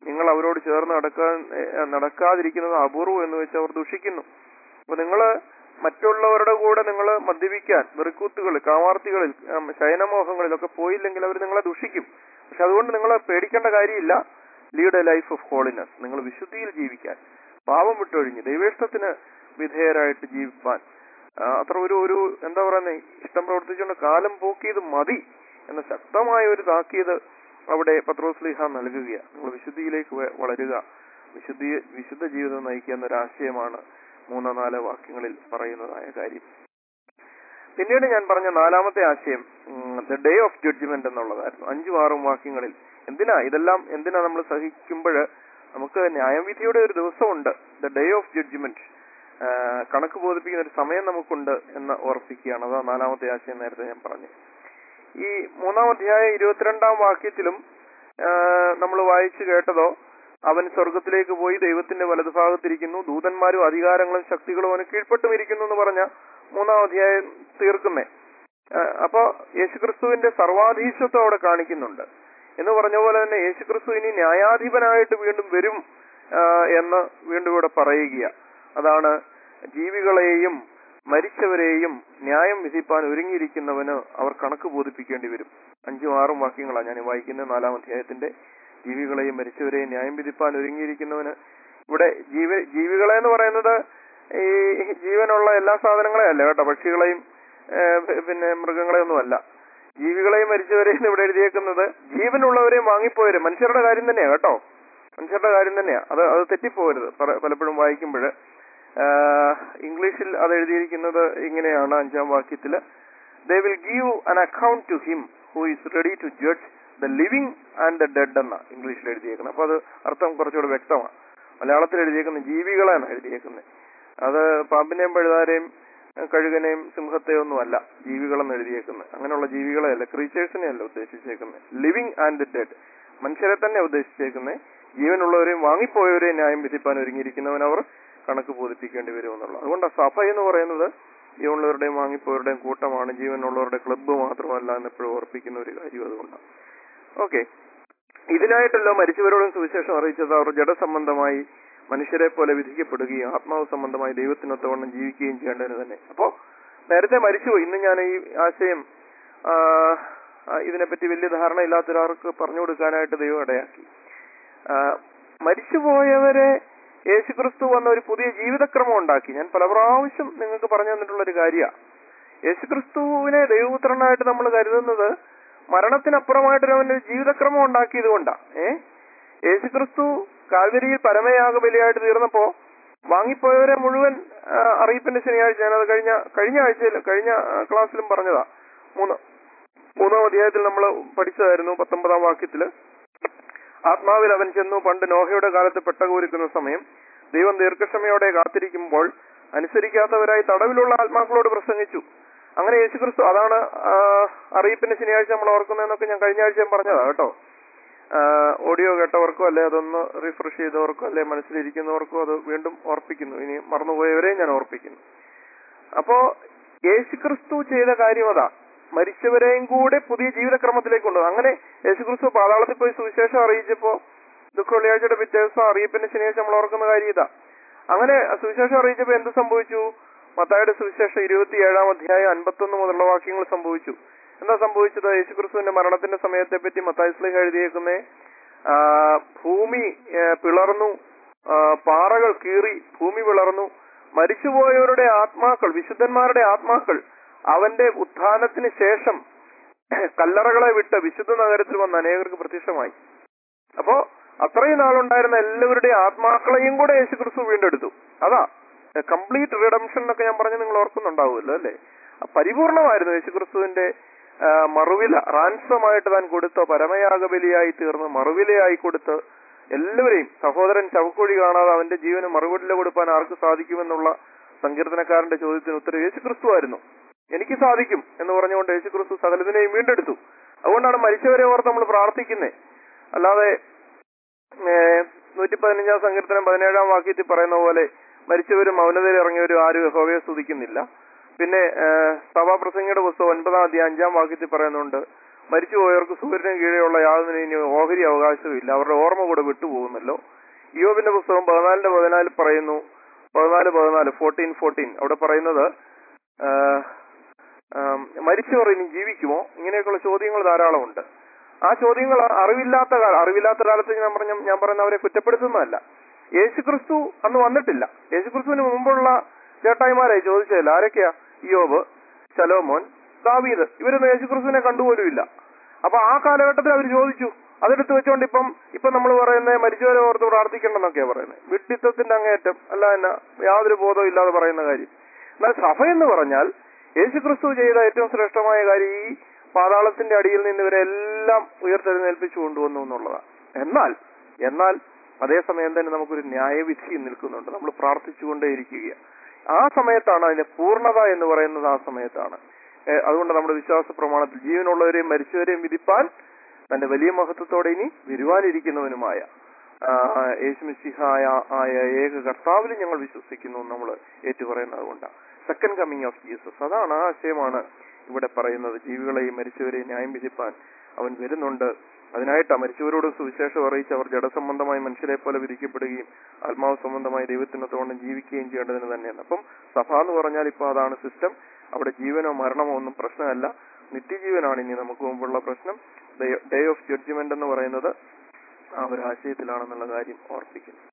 നിങ്ങൾ അവരോട് ചേർന്ന് നടക്കാൻ ഏഹ്, നടക്കാതിരിക്കുന്നത് അപൂർവം എന്ന് വെച്ച് അവർ ദുഷിക്കുന്നു അപ്പൊ നിങ്ങള് മറ്റുള്ളവരുടെ കൂടെ നിങ്ങൾ മദ്യപിക്കാൻ വെറുക്കൂത്തുകൾ കാമാർത്തികളിൽ ഉം, ശയനമോഹങ്ങളിലൊക്കെ പോയില്ലെങ്കിൽ അവർ നിങ്ങളെ ദുഷിക്കും പക്ഷെ അതുകൊണ്ട് നിങ്ങൾ പേടിക്കേണ്ട കാര്യമില്ല lead a life of holiness നിങ്ങൾ വിശുദ്ധിയിൽ ജീവിക്കാൻ പാപം വിട്ടൊഴിഞ്ഞ് ദൈവേഷ്ടത്തിന് വിധേയരായിട്ട് ജീവിപ്പാൻ ആ, അത്ര ഒരു ഒരു എന്താ പറയുന്നത് ഇഷ്ടം പ്രവർത്തിച്ചുകൊണ്ട് കാലം പോക്കിയത് മതി എന്ന ശക്തമായ ഒരു താക്കീത് അവിടെ പത്രോസ്ലിഹ നൽകുകയാണ് നിങ്ങൾ വിശുദ്ധിയിലേക്ക് വ- വളരുക വിശുദ്ധി വിശുദ്ധ ജീവിതം നയിക്കുക എന്നൊരാശയമാണ് മൂന്നോ നാലോ വാക്യങ്ങളിൽ പറയുന്നതായ കാര്യം പിന്നീട് ഞാൻ പറഞ്ഞ നാലാമത്തെ ആശയം ദ ഡേ ഓഫ് ജഡ്ജ്മെന്റ് എന്നുള്ളതായിരുന്നു അഞ്ചും ആറും വാക്യങ്ങളിൽ എന്തിനാ ഇതെല്ലാം എന്തിനാ നമ്മൾ സഹിക്കുമ്പോൾ നമുക്ക് ന്യായവിധിയുടെ ഒരു ദിവസമുണ്ട് ദ ഡേ ഓഫ് ജഡ്ജ്മെന്റ് കണക്ക് ബോധിപ്പിക്കുന്ന ഒരു സമയം നമുക്കുണ്ട് എന്ന് ഓർപ്പിക്കുകയാണ് അതാ നാലാമത്തെ ആശയം നേരത്തെ ഞാൻ പറഞ്ഞു ഈ മൂന്നാം അധ്യായം ഇരുപത്തിരണ്ടാം വാക്യത്തിലും നമ്മൾ വായിച്ചു കേട്ടതോ അവൻ സ്വർഗത്തിലേക്ക് പോയി ദൈവത്തിന്റെ വലതുഭാഗത്തിരിക്കുന്നു ദൂതന്മാരും അധികാരങ്ങളും ശക്തികളും അവന് കീഴ്പ്പെട്ടും ഇരിക്കുന്നു എന്ന് പറഞ്ഞ മൂന്നാം അധ്യായം തീർക്കുന്നേ ആഹ് അപ്പോ യേശുക്രിസ്തുവിന്റെ സർവാധീശത്വം അവിടെ കാണിക്കുന്നുണ്ട് എന്ന് പറഞ്ഞ പോലെ തന്നെ യേശുക്രിസ്തു ഇനി ന്യായാധിപനായിട്ട് വീണ്ടും വരും ആഹ് എന്ന് വീണ്ടും ഇവിടെ പറയുക അതാണ് ജീവികളെയും മരിച്ചവരെയും ന്യായം വിധിപ്പാൻ ഒരുങ്ങിയിരിക്കുന്നവന് അവർ കണക്ക് ബോധിപ്പിക്കേണ്ടി വരും അഞ്ചും ആറും വാക്യങ്ങളാണ് ഞാൻ ഈ വായിക്കുന്നത് നാലാം അധ്യായത്തിന്റെ ജീവികളെയും മരിച്ചവരെയും ന്യായം വിധിപ്പാൻ ഒരുങ്ങിയിരിക്കുന്നവന് ഇവിടെ ജീവ ജീവികളെ എന്ന് പറയുന്നത് ഈ ജീവനുള്ള എല്ലാ സാധനങ്ങളെയും അല്ല കേട്ടോ പക്ഷികളെയും ഏഹ്, പി- പിന്നെ മൃഗങ്ങളെയൊന്നും അല്ല ജീവികളെയും മരിച്ചവരെയും ഇവിടെ എഴുതിയേക്കുന്നത് ജീവനുള്ളവരെയും വാങ്ങിപ്പോയവരും മനുഷ്യരുടെ കാര്യം തന്നെയാ കേട്ടോ മനുഷ്യരുടെ കാര്യം തന്നെയാ അത് അത് തെറ്റിപ്പോകരുത് പല- പലപ്പോഴും വായിക്കുമ്പോൾ ഇംഗ്ലീഷിൽ അത് എഴുതിയിരിക്കുന്നത് ഇങ്ങനെയാണ് അഞ്ചാം വാക്യത്തില് they will give an account to him who is ready to judge the living and the dead എന്ന ഇംഗ്ലീഷിൽ എഴുതിയേക്കുന്നത് അപ്പൊ അത് അർത്ഥം കുറച്ചുകൂടെ വ്യക്തമാണ് മലയാളത്തിൽ എഴുതിയേക്കുന്ന ജീവികളാണ് എഴുതിയേക്കുന്നത് അത് പാമ്പിനെയും പഴുതാരെയും ഏഹ്, കഴുകനെയും സിംഹത്തെയും ഒന്നും അല്ല ജീവികളെന്ന് എഴുതിയേക്കുന്നത് അങ്ങനെയുള്ള ജീവികളെ അല്ല ക്രീച്ചേഴ്സിനെ അല്ല ഉദ്ദേശിച്ചേക്കുന്നത് ലിവിങ് ആൻഡ് ഡെഡ് മനുഷ്യരെ തന്നെ ഉദ്ദേശിച്ചേക്കുന്നത് ജീവനുള്ളവരെയും വാങ്ങിപ്പോയവരെയും ന്യായം വിധിപ്പാൻ ഒരുങ്ങിയിരിക്കുന്നവൻ അവർ കണക്ക് ബോധിപ്പിക്കേണ്ടി വരും എന്നുള്ളത് അതുകൊണ്ട് ആ സഭ എന്ന് പറയുന്നത് ജീവനുള്ളവരുടെയും വാങ്ങിപ്പോയവരുടെയും കൂട്ടമാണ് ജീവനുള്ളവരുടെ ക്ലബ്ബ് മാത്രമല്ല എന്ന് എപ്പോഴും ഓർപ്പിക്കുന്ന ഒരു കാര്യം അതുകൊണ്ടാണ് ഓക്കെ ഇതിനായിട്ടല്ലോ മരിച്ചവരോടും സുവിശേഷം അറിയിച്ചത് അവർ ജഡസംബന്ധമായി മനുഷ്യരെ പോലെ വിധിക്കപ്പെടുകയും ആത്മാവ് സംബന്ധമായി ദൈവത്തിനൊത്തവണ്ണം ജീവിക്കുകയും ചെയ്യേണ്ടതിന് തന്നെ അപ്പോ നേരത്തെ മരിച്ചുപോയി ഇന്ന് ഞാൻ ഈ ആശയം ആ, ആ, ഇതിനെപ്പറ്റി വലിയ ധാരണ ഇല്ലാത്ത ഒരാൾക്ക് പറഞ്ഞു കൊടുക്കാനായിട്ട് ദൈവം ഇടയാക്കി ആ, മരിച്ചുപോയവരെ യേശുക്രിസ്തു വന്ന ഒരു പുതിയ ജീവിതക്രമം ഉണ്ടാക്കി ഞാൻ പല പ്രാവശ്യം നിങ്ങൾക്ക് പറഞ്ഞു തന്നിട്ടുള്ള ഒരു കാര്യമാണ് യേശുക്രിസ്തുവിനെ ദൈവപുത്രനായിട്ട് നമ്മൾ കരുതുന്നത് മരണത്തിനപ്പുറമായിട്ടൊരു അവനൊരു ജീവിതക്രമം ഉണ്ടാക്കിയത് കൊണ്ടാ ഏ യേശുക്രിസ്തു കാൽവരിയിൽ പരമയാഗ ബലിയായിട്ട് തീർന്നപ്പോ വാങ്ങിപ്പോയവരെ മുഴുവൻ ആ, അറിയിപ്പിന്റെ ശനിയാഴ്ച ഞാനത് കഴിഞ്ഞ കഴിഞ്ഞ ആഴ്ചയിൽ കഴിഞ്ഞ ആ, ക്ലാസ്സിലും പറഞ്ഞതാ മൂന്ന് മൂന്നാം അധ്യായത്തിൽ നമ്മൾ പഠിച്ചതായിരുന്നു പത്തൊമ്പതാം വാക്യത്തില് ആത്മാവിൽ അവൻ ചെന്നു പണ്ട് നോഹയുടെ കാലത്ത് പെട്ടകോരിക്കുന്ന സമയം ദൈവം ദീർഘക്ഷമയോടെ കാത്തിരിക്കുമ്പോൾ അനുസരിക്കാത്തവരായി തടവിലുള്ള ആത്മാക്കളോട് പ്രസംഗിച്ചു അങ്ങനെ യേശുക്രിസ്തു അതാണ് ആ, അറിയിപ്പിന്റെ ശനിയാഴ്ച നമ്മൾ ഓർക്കുന്നതെന്നൊക്കെ ഞാൻ കഴിഞ്ഞ ആഴ്ച പറഞ്ഞതാ കേട്ടോ ഓഡിയോ കേട്ടവർക്കോ അല്ലെ അതൊന്ന് റിഫ്രഷ് ചെയ്തവർക്കോ അല്ലെ മനസ്സിലിരിക്കുന്നവർക്കോ അത് വീണ്ടും ഓർപ്പിക്കുന്നു ഇനി മറന്നുപോയവരെയും ഞാൻ ഓർപ്പിക്കുന്നു അപ്പോ യേശുക്രിസ്തു ചെയ്ത കാര്യം അതാ മരിച്ചവരെയും കൂടെ പുതിയ ജീവിതക്രമത്തിലേക്ക് കൊണ്ടുവന്നു അങ്ങനെ യേശുക്രിസ്തു പാതാളത്തിൽ പോയി സുവിശേഷം അറിയിച്ചപ്പോ ദുഃഖ വെള്ളിയാഴ്ചയുടെ പിറ്റേ ദിവസം അറിയിപ്പിന്റെ ശനിയാഴ്ച നമ്മൾ ഓർക്കുന്ന കാര്യം ഇതാ അങ്ങനെ സുവിശേഷം അറിയിച്ചപ്പോ എന്ത് സംഭവിച്ചു മത്തായുടെ സുവിശേഷം ഇരുപത്തിയേഴാം അധ്യായം അൻപത്തൊന്ന് മുതലുള്ള വാക്യങ്ങൾ സംഭവിച്ചു എന്താ സംഭവിച്ചത് യേശുക്രിസ്തുവിന്റെ മരണത്തിന്റെ സമയത്തെ പറ്റി മത്തായി സ്ലീഹ എഴുതിയേക്കുന്നേ ആ, ഭൂമി ഏ, പിളർന്നു ആ, പാറകൾ കീറി ഭൂമി പിളർന്നു മരിച്ചുപോയവരുടെ ആത്മാക്കൾ വിശുദ്ധന്മാരുടെ ആത്മാക്കൾ അവന്റെ ഉത്ഥാനത്തിന് ശേഷം കല്ലറകളെ വിട്ട് വിശുദ്ധ നഗരത്തിൽ വന്ന് അനേകർക്ക് പ്രത്യക്ഷമായി അപ്പോ അത്രയും നാളുണ്ടായിരുന്ന എല്ലാവരുടെയും ആത്മാക്കളെയും കൂടെ യേശുക്രിസ്തു വീണ്ടെടുത്തു അതാ കംപ്ലീറ്റ് റിഡംഷൻ എന്നൊക്കെ ഞാൻ പറഞ്ഞ് നിങ്ങൾ ഓർക്കുന്നുണ്ടാവുമല്ലോ അല്ലേ ആ പരിപൂർണമായിരുന്നു യേശുക്രിസ്തുവിന്റെ ആ, മറുവില റാൻസമായിട്ട് താൻ കൊടുത്ത പരമയാഗബലിയായി തീർന്ന് മറുവിലയായി കൊടുത്ത് എല്ലാവരെയും സഹോദരൻ ചവക്കുഴി കാണാതെ അവന്റെ ജീവന് മറുപടില കൊടുക്കാൻ ആർക്ക് സാധിക്കുമെന്നുള്ള സങ്കീർത്തനക്കാരന്റെ ചോദ്യത്തിന് ഉത്തരം യേശുക്രിസ്തു ആയിരുന്നു എനിക്ക് സാധിക്കും എന്ന് പറഞ്ഞുകൊണ്ട് യേശുക്രിസ്തു സകലതിനെയും വീണ്ടെടുത്തു അതുകൊണ്ടാണ് മരിച്ചവരെ ഓർത്ത് നമ്മൾ പ്രാർത്ഥിക്കുന്നത് അല്ലാതെ നൂറ്റി പതിനഞ്ചാം സങ്കീർത്തനം പതിനേഴാം വാക്യത്തിൽ പറയുന്ന പോലെ മരിച്ചവരും മൗനതയിൽ ഇറങ്ങിയവരും ആരും യഹോവയെ സ്തുതിക്കുന്നില്ല പിന്നെ സഭാപ്രസംഗിയുടെ പുസ്തകം ഒൻപതാം അധ്യായം അഞ്ചാം വാക്യത്തിൽ പറയുന്നുണ്ട് മരിച്ചുപോയവർക്ക് സൂര്യന് കീഴെയുള്ള യാതൊന്നിനും ഇനി ഓഹരി അവകാശമില്ല അവരുടെ ഓർമ്മ കൂടെ വിട്ടുപോകുന്നല്ലോ യോബിന്റെ പുസ്തകം പതിനാലിന്റെ പതിനാല് പറയുന്നു പതിനാല് പതിനാല് ഫോർട്ടീൻ ഫോർട്ടീൻ അവിടെ പറയുന്നത് ആ, ആം, മരിച്ചവർ ഇനി ജീവിക്കുമോ ഇങ്ങനെയൊക്കെയുള്ള ചോദ്യങ്ങൾ ധാരാളമുണ്ട് ആ ചോദ്യങ്ങൾ അറിവില്ലാത്ത കാലം അറിവില്ലാത്ത കാലത്ത് ഞാൻ പറഞ്ഞ ഞാൻ പറയുന്ന അവരെ കുറ്റപ്പെടുത്തുന്നതല്ല യേശുക്രിസ്തു അന്ന് വന്നിട്ടില്ല യേശുക്രിസ്തുവിന് മുമ്പുള്ള ചേട്ടായിമാരായി ചോദിച്ചതല്ല ആരൊക്കെയാ യോബ് ശലോമോൻ ദാവീദ് ഇവരൊന്നും യേശുക്രിസ്തുവിനെ കണ്ടുപോലുമില്ല അപ്പൊ ആ കാലഘട്ടത്തിൽ അവർ ചോദിച്ചു അതെടുത്ത് വെച്ചോണ്ട് ഇപ്പം ഇപ്പൊ നമ്മൾ പറയുന്നത് മരിച്ചവരെ ഓർത്ത് പ്രാർത്ഥിക്കണമെന്നൊക്കെയാ പറയുന്നത് വിഡ്ഢിത്തത്തിന്റെ അങ്ങേയറ്റം അല്ല എന്നാ യാതൊരു ബോധവും ഇല്ലാതെ പറയുന്ന കാര്യം എന്നാൽ സഭ എന്ന് പറഞ്ഞാൽ യേശുക്രിസ്തു ചെയ്ത ഏറ്റവും ശ്രേഷ്ഠമായ കാര്യം ഈ പാതാളത്തിന്റെ അടിയിൽ നിന്ന് ഇവരെല്ലാം ഉയർത്തെഴുന്നേൽപ്പിച്ചു കൊണ്ടുവന്നു എന്നുള്ളതാണ് എന്നാൽ എന്നാൽ അതേസമയം തന്നെ നമുക്കൊരു ന്യായവിധി നിൽക്കുന്നുണ്ട് നമ്മൾ പ്രാർത്ഥിച്ചുകൊണ്ടേയിരിക്കുക ആ സമയത്താണ് അതിന്റെ പൂർണ്ണത എന്ന് പറയുന്നത് ആ സമയത്താണ് ഏഹ് അതുകൊണ്ട് നമ്മുടെ വിശ്വാസ പ്രമാണത്തിൽ ജീവനുള്ളവരെയും മരിച്ചവരെയും വിധിപ്പാൻ തന്റെ വലിയ മഹത്വത്തോടെ ഇനി വരുവാനിരിക്കുന്നവനുമായ ആ, യേശുമിശിഹായ ആയ ഏക കർത്താവിൽ ഞങ്ങൾ വിശ്വസിക്കുന്നു എന്ന് നമ്മൾ ഏറ്റുപറയുന്നത് കൊണ്ടാണ് സെക്കൻഡ് കമ്മിങ് ഓഫ് ജീസസ് അതാണ് ആ ആശയമാണ് ഇവിടെ പറയുന്നത് ജീവികളെയും മരിച്ചവരെയും ന്യായം വിധിപ്പാൻ അവൻ വരുന്നുണ്ട് അതിനായിട്ട് ആ മരിച്ചവരോട് സുവിശേഷം അറിയിച്ച് അവർ ജഡസംബന്ധമായി മനുഷ്യരെ പോലെ വിധിക്കപ്പെടുകയും ആത്മാവ് സംബന്ധമായി ദൈവത്തിനത്തോളം ജീവിക്കുകയും ചെയ്യേണ്ടതിന് തന്നെയാണ് അപ്പം സഭ എന്ന് പറഞ്ഞാൽ ഇപ്പൊ അതാണ് സിസ്റ്റം അവിടെ ജീവനോ മരണമോ ഒന്നും പ്രശ്നമല്ല നിത്യജീവനാണ് ഇനി നമുക്ക് മുമ്പുള്ള പ്രശ്നം ഡേ ഓഫ് ജഡ്ജ്മെന്റ് എന്ന് പറയുന്നത് ആ ഒരു ആശയത്തിലാണെന്നുള്ള കാര്യം ഓർപ്പിക്കുന്നു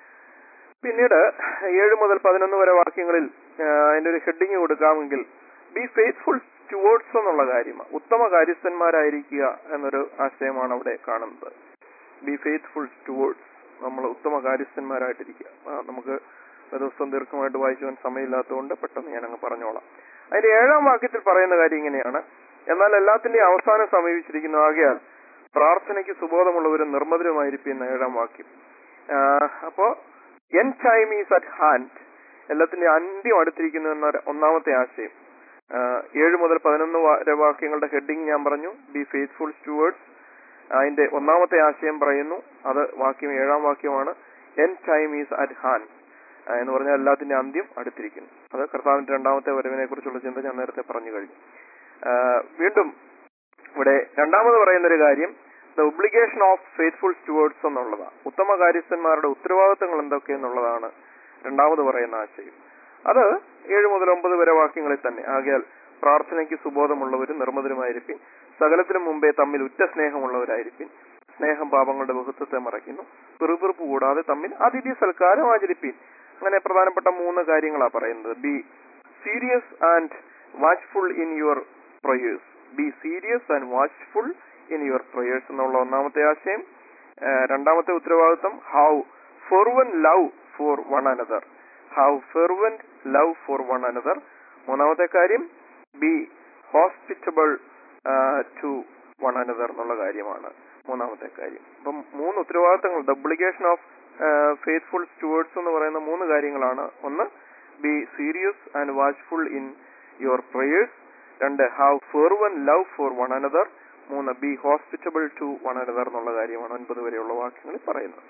പിന്നീട് ഏഴ് മുതൽ പതിനൊന്ന് വരെ വാക്യങ്ങളിൽ ആ, അതിന്റെ ഒരു ഹെഡിങ് കൊടുക്കാമെങ്കിൽ ബി ഫെയ്ത്ത്ഫുൾ സ്റ്റുവേർഡ്സ് എന്നുള്ള കാര്യമാണ് ഉത്തമ കാര്യസ്ഥന്മാരായിരിക്കുക എന്നൊരു ആശയമാണ് അവിടെ കാണുന്നത് ബി ഫെയ്ത്ത്ഫുൾ സ്റ്റുവേർഡ്സ് നമ്മൾ ഉത്തമ കാര്യസ്ഥന്മാരായിട്ടിരിക്കുക ആ, നമുക്ക് ഒരു ദിവസം ദീർഘമായിട്ട് വായിക്കുവാൻ സമയമില്ലാത്തതുകൊണ്ട് പെട്ടെന്ന് ഞാൻ അങ്ങ് പറഞ്ഞോളാം അതിന്റെ ഏഴാം വാക്യത്തിൽ പറയുന്ന കാര്യം ഇങ്ങനെയാണ് എന്നാൽ എല്ലാത്തിന്റെയും അവസാനം സമീപിച്ചിരിക്കുന്നു ആകയാൽ പ്രാർത്ഥനയ്ക്ക് സുബോധമുള്ളവരും നിർമ്മതരുമായിരിക്കുന്ന ഏഴാം വാക്യം ആ, അപ്പോ end time is at hand എല്ലാത്തിന്റെയും അന്ത്യം അടുത്തിരിക്കുന്നു എന്ന ഒരു ഒന്നാമത്തെ ആശയം ആ, ഏഴ് മുതൽ പതിനൊന്ന് വാ- വരെ വാക്യങ്ങളുടെ ഹെഡിങ് ഞാൻ പറഞ്ഞു ബി ഫെയ്ത്ത്ഫുൾ സ്റ്റുവേർഡ്സ് അതിന്റെ ഒന്നാമത്തെ ആശയം പറയുന്നു അത് വാക്യം ഏഴാം വാക്യമാണ് end time is at hand എന്ന് പറഞ്ഞാൽ എല്ലാത്തിന്റെ അന്ത്യം അടുത്തിരിക്കുന്നു അത് കർത്താവിന്റെ രണ്ടാമത്തെ വരവിനെ കുറിച്ചുള്ള ചിന്ത ഞാൻ നേരത്തെ പറഞ്ഞു കഴിഞ്ഞു ആ, വീണ്ടും ഇവിടെ രണ്ടാമത് പറയുന്ന ഒരു കാര്യം the obligation of faithful stewards എന്നുള്ളതാണ് ഉത്തമ കാര്യസ്ഥന്മാരുടെ ഉത്തരവാദിത്തങ്ങൾ എന്തൊക്കെ എന്നുള്ളതാണ് രണ്ടാമത് പറയുന്ന ആശയം അത് ഏഴ് മുതൽ ഒമ്പത് വരെ വാക്യങ്ങളിൽ തന്നെ ആകയാൽ പ്രാർത്ഥനയ്ക്ക് സുബോധമുള്ളവരും നിർമ്മതരുമായിരിക്കും സകലത്തിനും മുമ്പേ തമ്മിൽ ഉറ്റ സ്നേഹമുള്ളവരായിരിക്കും സ്നേഹം പാപങ്ങളുടെ ബഹുത്വത്തെ മറയ്ക്കുന്നു പിറുപിറുപ്പ് കൂടാതെ തമ്മിൽ അതിഥി സൽക്കാരം ആചരിപ്പീൻ അങ്ങനെ പ്രധാനപ്പെട്ട മൂന്ന് കാര്യങ്ങളാണ് പറയുന്നത് be serious and watchful in your prayers be serious and watchful in your prayers എന്നുള്ള ഒന്നാമത്തെ ആശയം ആ, രണ്ടാമത്തെ ഉത്തരവാദിത്വം how fervent love for one another how fervent love for one another മൂന്നാമത്തെ കാര്യം be hospitable to one another എന്നുള്ള കാര്യമാണ് മൂന്നാമത്തെ കാര്യം അപ്പം മൂന്ന് ഉത്തരവാദിത്തങ്ങൾ the obligation of faithful stewards എന്ന് പറയുന്ന മൂന്ന് കാര്യങ്ങളാണ് ഒന്ന് be serious and watchful in your prayers രണ്ട് have fervent love for one another മൂന്ന് be hospitable to one another എന്നുള്ള കാര്യമാണ് ഒൻപത് വരെയുള്ള വാക്യങ്ങളിൽ പറയുന്നത്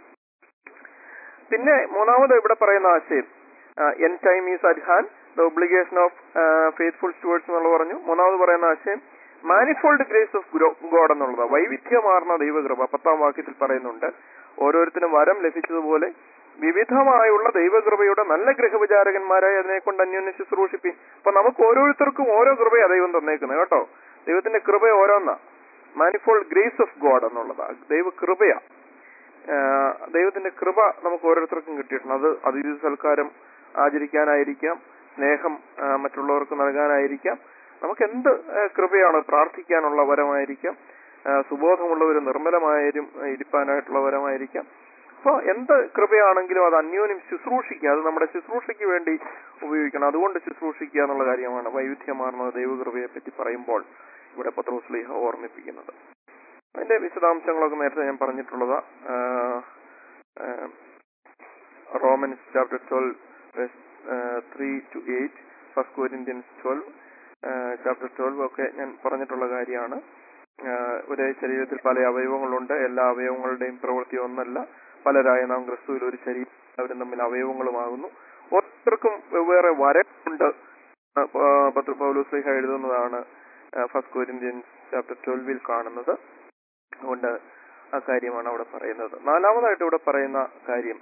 പിന്നെ മൂന്നാമത് ഇവിടെ പറയുന്ന ആശയം end time is at hand the obligation of faithful stewards എന്നുള്ള പറഞ്ഞു മൂന്നാമത് പറയുന്ന ആശയം മാനിഫോൾഡ് ഗ്രേസ് ഓഫ് ഗോഡ് എന്നുള്ളത് വൈവിധ്യമാർന്ന ദൈവകൃപ പത്താം വാക്യത്തിൽ പറയുന്നുണ്ട് ഓരോരുത്തരും വരം ലഭിച്ചതുപോലെ വിവിധമായുള്ള ദൈവകൃപയുടെ നല്ല ഗൃഹവിചാരകന്മാരായി അതിനെ കൊണ്ട് അന്യോന്യം ശുശ്രൂഷിപ്പിൻ അപ്പൊ നമുക്ക് ഓരോരുത്തർക്കും ഓരോ കൃപയാ ദൈവം തന്നേക്കുന്നത് കേട്ടോ ദൈവത്തിന്റെ കൃപ ഓരോന്നാ മാനിഫോൾഡ് ഗ്രേസ് ഓഫ് ഗോഡ് എന്നുള്ളതാ ദൈവ കൃപയാ ആഹ് ദൈവത്തിന്റെ കൃപ നമുക്ക് ഓരോരുത്തർക്കും കിട്ടിയിട്ടുണ്ട് അത് അതിഥി സൽക്കാരം ആചരിക്കാനായിരിക്കാം സ്നേഹം ആഹ് മറ്റുള്ളവർക്ക് നൽകാനായിരിക്കാം നമുക്ക് എന്ത് ആഹ് കൃപയാണ് പ്രാർത്ഥിക്കാനുള്ള വരമായിരിക്കാം ആഹ് സുബോധമുള്ളവർ നിർമ്മലമായും ഇരിപ്പാനായിട്ടുള്ള വരമായിരിക്കാം അപ്പോൾ എന്ത് കൃപയാണെങ്കിലും അത് അന്യോന്യം ശുശ്രൂഷിക്കുക അത് നമ്മുടെ ശുശ്രൂഷയ്ക്ക് വേണ്ടി ഉപയോഗിക്കണം അതുകൊണ്ട് ശുശ്രൂഷിക്കുക എന്നുള്ള കാര്യമാണ് വൈവിധ്യമാർന്ന ദൈവകൃപയെ പറ്റി പറയുമ്പോൾ ഇവിടെ പത്രോസ്ലീഹ ഓർമ്മിപ്പിക്കുന്നത് അതിന്റെ വിശദാംശങ്ങളൊക്കെ നേരത്തെ ഞാൻ പറഞ്ഞിട്ടുള്ളതാ Romans chapter twelve three to eight first Corinthians twelve chapter twelve ഒക്കെ ഞാൻ പറഞ്ഞിട്ടുള്ള കാര്യമാണ് ആഹ് ഒരേ ശരീരത്തിൽ പല അവയവങ്ങളുണ്ട് എല്ലാ അവയവങ്ങളുടെയും പ്രവൃത്തി ഒന്നല്ല പലരായ നാം ക്രിസ്തുവിൽ ഒരു ശരീരം അവരും തമ്മിൽ അവയവങ്ങളുമാകുന്നു ഓരോരുത്തർക്കും വെവ്വേറെ വരമുണ്ട് പൗലോസ്ലിഹ എഴുതുന്നതാണ് ഫസ്റ്റ് കൊരിന്ത്യൻസ് ചാപ്റ്റർ ട്വൽവിൽ കാണുന്നത് അതുകൊണ്ട് ആ കാര്യമാണ് അവിടെ പറയുന്നത് നാലാമതായിട്ട് ഇവിടെ പറയുന്ന കാര്യം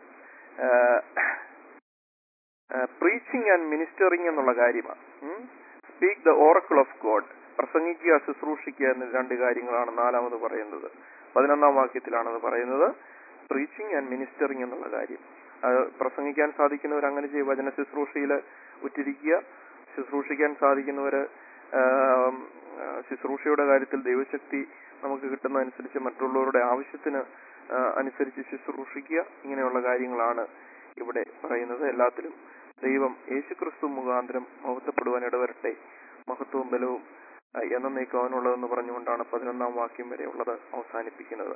പ്രീച്ചിങ് ആൻഡ് മിനിസ്റ്ററിങ് എന്നുള്ള കാര്യമാണ് speak the oracle of God പ്രസംഗിക്കുക ശുശ്രൂഷിക്കുക എന്ന രണ്ട് കാര്യങ്ങളാണ് നാലാമത് പറയുന്നത് പതിനൊന്നാം വാക്യത്തിലാണത് പറയുന്നത് പ്രീച്ചിങ് ആൻഡ് മിനിസ്റ്ററിങ് എന്നുള്ള കാര്യം അത് പ്രസംഗിക്കാൻ സാധിക്കുന്നവർ അങ്ങനെ ചെയ്യും വചന ശുശ്രൂഷയിൽ ഉറ്റിരിക്കുക ശുശ്രൂഷിക്കാൻ സാധിക്കുന്നവര് ആം, ആ, ശുശ്രൂഷയുടെ കാര്യത്തിൽ ദൈവശക്തി നമുക്ക് കിട്ടുന്നതനുസരിച്ച് മറ്റുള്ളവരുടെ ആവശ്യത്തിന് ആ, അനുസരിച്ച് ശുശ്രൂഷിക്കുക ഇങ്ങനെയുള്ള കാര്യങ്ങളാണ് ഇവിടെ പറയുന്നത് എല്ലാത്തിലും ദൈവം യേശുക്രിസ്തു മുഖാന്തരം മഹത്വപ്പെടുവാൻ ഇടവരട്ടെ മഹത്വവും ബലവും ആ, എന്നേക്കും അവനുള്ളതെന്ന് പറഞ്ഞുകൊണ്ടാണ് പതിനൊന്നാം വാക്യം വരെയുള്ളത് അവസാനിപ്പിക്കുന്നത്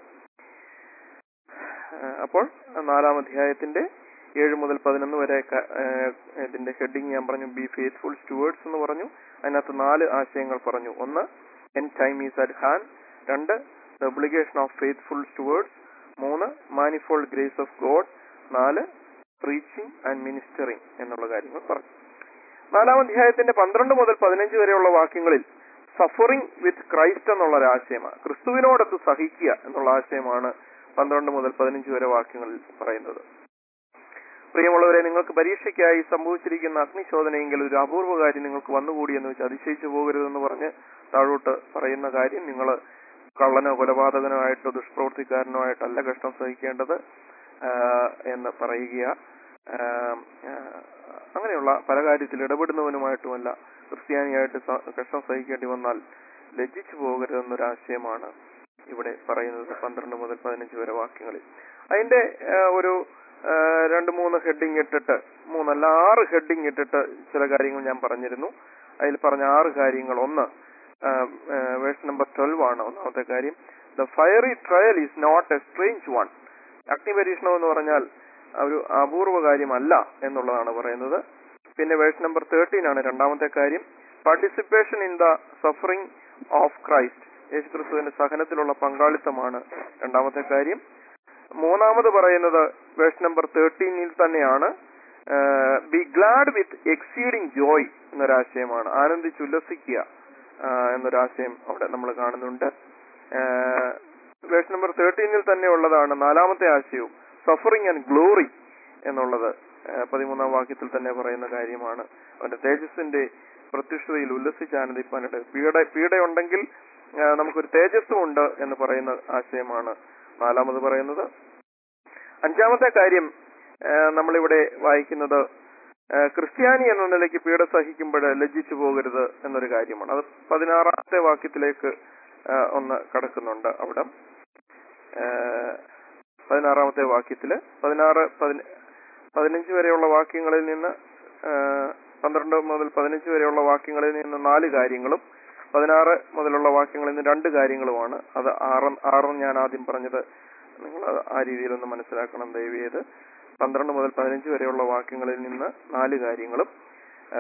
ആ, അപ്പോൾ നാലാം അധ്യായത്തിന്റെ ഏഴ് മുതൽ പതിനൊന്ന് വരെ ക- ആ, ഇതിന്റെ ഹെഡിങ് ഞാൻ പറഞ്ഞു ബി ഫെയ്ത്ത്ഫുൾ സ്റ്റുവേർഡ്സ് എന്ന് പറഞ്ഞു അതിനകത്ത് നാല് ആശയങ്ങൾ പറഞ്ഞു ഒന്ന് end time is at hand രണ്ട് the obligation of faithful stewards മൂന്ന് മാനിഫോൾഡ് ഗ്രേസ് ഓഫ് ഗോഡ് നാല് പ്രീച്ചിങ് ആൻഡ് മിനിസ്റ്ററിങ് എന്നുള്ള കാര്യങ്ങൾ പറഞ്ഞു നാലാം അധ്യായത്തിന്റെ പന്ത്രണ്ട് മുതൽ പതിനഞ്ച് വരെയുള്ള വാക്യങ്ങളിൽ സഫറിംഗ് വിത്ത് ക്രൈസ്റ്റ് എന്നുള്ള ഒരു ആശയമാണ് ക്രിസ്തുവിനോടൊത്ത് സഹിക്കുക എന്നുള്ള ആശയമാണ് പന്ത്രണ്ട് മുതൽ പതിനഞ്ച് വരെ വാക്യങ്ങളിൽ പറയുന്നത് പ്രിയമുള്ളവരെ നിങ്ങൾക്ക് പരീക്ഷയ്ക്കായി സംഭവിച്ചിരിക്കുന്ന അഗ്നിശോധനയെങ്കിൽ ഒരു അപൂർവ കാര്യം നിങ്ങൾക്ക് വന്നുകൂടി എന്ന് വെച്ച് അതിശയിച്ചു പോകരുതെന്ന് പറഞ്ഞ് താഴോട്ട് പറയുന്ന കാര്യം നിങ്ങൾ കള്ളനോ കൊലപാതകനോ ആയിട്ടോ ദുഷ്പ്രവൃത്തിക്കാരനോ ആയിട്ടല്ല കഷ്ടം സഹിക്കേണ്ടത് ആ, എന്ന് പറയുക ആ, ആ, അങ്ങനെയുള്ള പല കാര്യത്തിൽ ഇടപെടുന്നവനുമായിട്ടുമല്ല ക്രിസ്ത്യാനിയായിട്ട് സ- കഷ്ടം സഹിക്കേണ്ടി വന്നാൽ ലജ്ജിച്ചു പോകരുതെന്നൊരാശയമാണ് ഇവിടെ പറയുന്നത് പന്ത്രണ്ട് മുതൽ പതിനഞ്ച് വരെ വാക്യങ്ങളിൽ അതിന്റെ ആ, ഒരു ആ, രണ്ട് മൂന്ന് ഹെഡിങ് ഇട്ടിട്ട് മൂന്നല്ല ആറ് ഹെഡിങ് ഇട്ടിട്ട് ചില കാര്യങ്ങൾ ഞാൻ പറഞ്ഞിരുന്നു അതിൽ പറഞ്ഞ ആറ് കാര്യങ്ങൾ ഒന്ന് വേഴ്സ് നമ്പർ ട്വൽവ് ആണ് ഒന്നാമത്തെ കാര്യം the fiery trial is not a strange one അഗ്നിപരീക്ഷണം എന്ന് പറഞ്ഞാൽ ഒരു അപൂർവ കാര്യമല്ല എന്നുള്ളതാണ് പറയുന്നത് പിന്നെ വേഴ്സ് നമ്പർ തേർട്ടീൻ ആണ് രണ്ടാമത്തെ കാര്യം participation in the suffering of Christ യേശുക്രിസ്തുവിന്റെ സഹനത്തിലുള്ള പങ്കാളിത്തമാണ് രണ്ടാമത്തെ കാര്യം മൂന്നാമത് പറയുന്നത് വേഴ്സ് നമ്പർ തേർട്ടീനിൽ തന്നെയാണ് be glad with exceeding joy എന്നൊരാശയമാണ് ആനന്ദിച്ചുല്ലസിക്കുക ആ, എന്നൊരാശയം അവിടെ നമ്മൾ കാണുന്നുണ്ട് വേഴ്സ് നമ്പർ തേർട്ടീനിൽ തന്നെ ഉള്ളതാണ് നാലാമത്തെ ആശയവും സഫറിങ് ആൻഡ് ഗ്ലോറി എന്നുള്ളത് ആ, പതിമൂന്നാം വാക്യത്തിൽ തന്നെ പറയുന്ന കാര്യമാണ് അവന്റെ തേജസ്സിന്റെ പ്രത്യക്ഷതയിൽ ഉല്ലസിച്ച് ആനന്ദിപ്പാനുണ്ട് പീഡ പീഡയുണ്ടെങ്കിൽ ആ, നമുക്കൊരു തേജസ്സും ഉണ്ട് എന്ന് പറയുന്ന ആശയമാണ് നാലാമത് പറയുന്നത് അഞ്ചാമത്തെ കാര്യം ആ, നമ്മളിവിടെ വായിക്കുന്നത് ആ, ക്രിസ്ത്യാനി എന്ന നിലയ്ക്ക് പീഡ സഹിക്കുമ്പോൾ ലജ്ജിച്ചു പോകരുത് എന്നൊരു കാര്യമാണ് അത് പതിനാറാമത്തെ വാക്യത്തിലേക്ക് ആ, ഒന്ന് കടക്കുന്നുണ്ട് അവിടെ ആ, പതിനാറാമത്തെ വാക്യത്തില് പതിനാറ് പതിന- പതിനഞ്ച് വരെയുള്ള വാക്യങ്ങളിൽ നിന്ന് ആ, പന്ത്രണ്ട് മുതൽ പതിനഞ്ച് വരെയുള്ള വാക്യങ്ങളിൽ നിന്ന് നാല് കാര്യങ്ങളും പതിനാറ് മുതലുള്ള വാക്യങ്ങളിൽ നിന്ന് രണ്ട് കാര്യങ്ങളുമാണ് അത് ആറ് ആറും ഞാൻ ആദ്യം പറഞ്ഞത് നിങ്ങൾ അത് ആ രീതിയിലൊന്ന് മനസ്സിലാക്കണം ദയവ് ചെയ്ത് പന്ത്രണ്ട് മുതൽ പതിനഞ്ച് വരെയുള്ള വാക്യങ്ങളിൽ നിന്ന് നാല് കാര്യങ്ങളും ആ,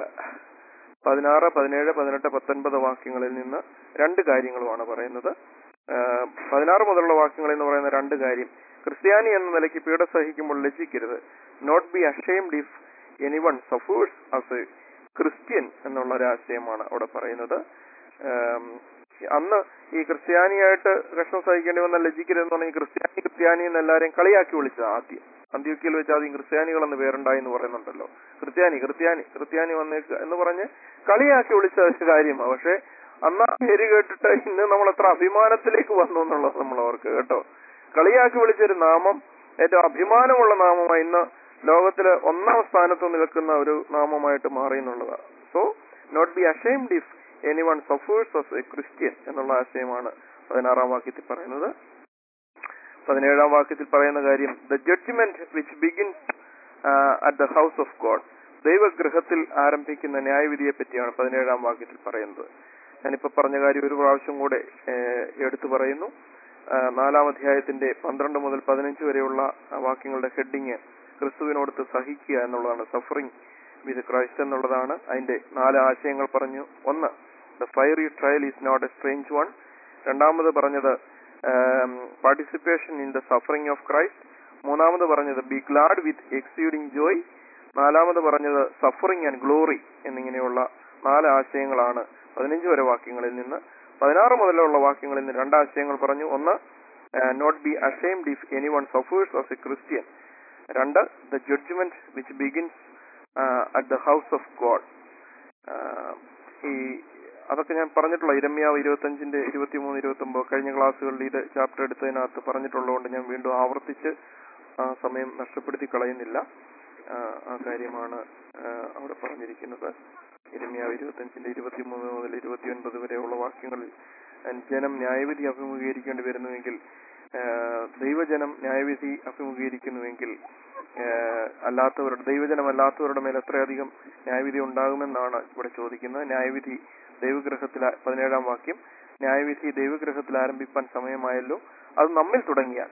പതിനാറ് പതിനേഴ് പതിനെട്ട് പത്തൊൻപത് വാക്യങ്ങളിൽ നിന്ന് രണ്ട് കാര്യങ്ങളുമാണ് പറയുന്നത് ആ, പതിനാറ് മുതലുള്ള വാക്യങ്ങളിൽ എന്ന് പറയുന്ന രണ്ട് കാര്യം ക്രിസ്ത്യാനി എന്ന നിലയ്ക്ക് പീഡ സഹിക്കുമ്പോൾ ലജ്ജിക്കരുത് not be ashamed if anyone suffers as a Christian എന്നുള്ള ഒരു ആശയമാണ് അവിടെ പറയുന്നത് ആം, അന്ന് ഈ ക്രിസ്ത്യാനിയായിട്ട് കഷ്ണം സഹിക്കേണ്ടി വന്ന ലജ്ജിക്കരുതെന്ന് പറഞ്ഞാൽ ഈ ക്രിസ്ത്യാനി ക്രിസ്ത്യാനി എന്ന് എല്ലാവരെയും കളിയാക്കി വിളിച്ചത് ആദ്യം അന്ത്യോക്കിയിൽ വെച്ച് ആദ്യം ക്രിസ്ത്യാനികൾ എന്ന് പേരുണ്ടായി എന്ന് പറയുന്നുണ്ടല്ലോ ക്രിസ്ത്യാനി ക്രിസ്ത്യാനി ക്രിസ്ത്യാനി വന്നേക്ക് എന്ന് പറഞ്ഞ് കളിയാക്കി വിളിച്ച ഒരു കാര്യമാണ് പക്ഷെ അന്ന് ആ പേര് കേട്ടിട്ട് ഇന്ന് നമ്മൾ എത്ര അഭിമാനത്തിലേക്ക് വന്നു എന്നുള്ളത് നമ്മൾ ഓർക്ക് കേട്ടോ കളിയാക്കി വിളിച്ചൊരു നാമം ഏറ്റവും അഭിമാനമുള്ള നാമമായി ഇന്ന് ലോകത്തിലെ ഒന്നാം സ്ഥാനത്ത് നിൽക്കുന്ന ഒരു നാമമായിട്ട് മാറി എന്നുള്ളതാണ് so not be ashamed if any one suffers of a Christian എന്നുള്ള ആശയമാണ് പതിനാറാം വാക്യത്തിൽ പറയുന്നത് പതിനേഴാം വാക്യത്തിൽ പറയുന്ന കാര്യം the judgment which begins at the house of God ദൈവഗൃഹത്തിൽ ആരംഭിക്കുന്ന ന്യായവിധിയെ പറ്റിയാണ് പതിനേഴാം വാക്യത്തിൽ പറയുന്നത് ഞാനിപ്പോ പറഞ്ഞ കാര്യം ഒരു പ്രാവശ്യം കൂടെ ഏഹ്, എടുത്തു പറയുന്നു ആ, നാലാം അധ്യായത്തിന്റെ പന്ത്രണ്ട് മുതൽ പതിനഞ്ച് വരെയുള്ള ആ വാക്യങ്ങളുടെ ഹെഡിങ് ക്രിസ്തുവിനോടത്ത് സഹിക്കുക എന്നുള്ളതാണ് സഫറിംഗ് വിത്ത് ക്രൈസ്റ്റ് എന്നുള്ളതാണ് അതിന്റെ നാല് ആശയങ്ങൾ പറഞ്ഞു ഒന്ന് the fiery trial is not a strange one രണ്ടാമത് പറഞ്ഞത് participation in the suffering of Christ മൂന്നാമത് പറഞ്ഞത് be glad with exceeding joy നാലാമത് പറഞ്ഞത് സഫറിംഗ് ആൻഡ് ഗ്ലോറി എന്നിങ്ങനെയുള്ള നാല് ആശയങ്ങളാണ് പതിനഞ്ച് വരെ വാക്യങ്ങളിൽ നിന്ന് പതിനാറ് മുതലുള്ള വാക്യങ്ങളിൽ നിന്ന് രണ്ടാശയങ്ങൾ പറഞ്ഞു ഒന്ന് not be ashamed if any one suffers as a Christian രണ്ട് the judgment which begins at the house of God ഈ അതൊക്കെ ഞാൻ പറഞ്ഞിട്ടുള്ള ഇരമ്യാവ് ഇരുപത്തഞ്ചിന്റെ ഇരുപത്തിമൂന്ന് ഇരുപത്തി ഒമ്പത് കഴിഞ്ഞ ക്ലാസ്സുകളിൽ ഇത് ചാപ്റ്റർ എടുത്തതിനകത്ത് പറഞ്ഞിട്ടുള്ളതുകൊണ്ട് ഞാൻ വീണ്ടും ആവർത്തിച്ച് ആ സമയം നഷ്ടപ്പെടുത്തി കളയുന്നില്ല ആ, ആ കാര്യമാണ് ആ, അവിടെ പറഞ്ഞിരിക്കുന്നത് ഇരമ്യാവ് ഇരുപത്തഞ്ചിന്റെ ഇരുപത്തിമൂന്ന് മുതൽ ഇരുപത്തിയൊൻപത് വരെയുള്ള വാക്യങ്ങളിൽ ആ, ജനം ന്യായവിധി അഭിമുഖീകരിക്കേണ്ടി വരുന്നുവെങ്കിൽ ആ, ദൈവജനം ന്യായവിധി അഭിമുഖീകരിക്കുന്നുവെങ്കിൽ ആ, അല്ലാത്തവരുടെ ദൈവജനം അല്ലാത്തവരുടെ മേൽ എത്രയധികം ന്യായവിധി ഉണ്ടാകുമെന്നാണ് ഇവിടെ ചോദിക്കുന്നത് ന്യായവിധി ദൈവഗ്രഹത്തിൽ പതിനേഴാം വാക്യം ന്യായവിധി ദൈവഗ്രഹത്തിൽ ആരംഭിപ്പാൻ സമയമായല്ലോ അത് നമ്മിൽ തുടങ്ങിയാൽ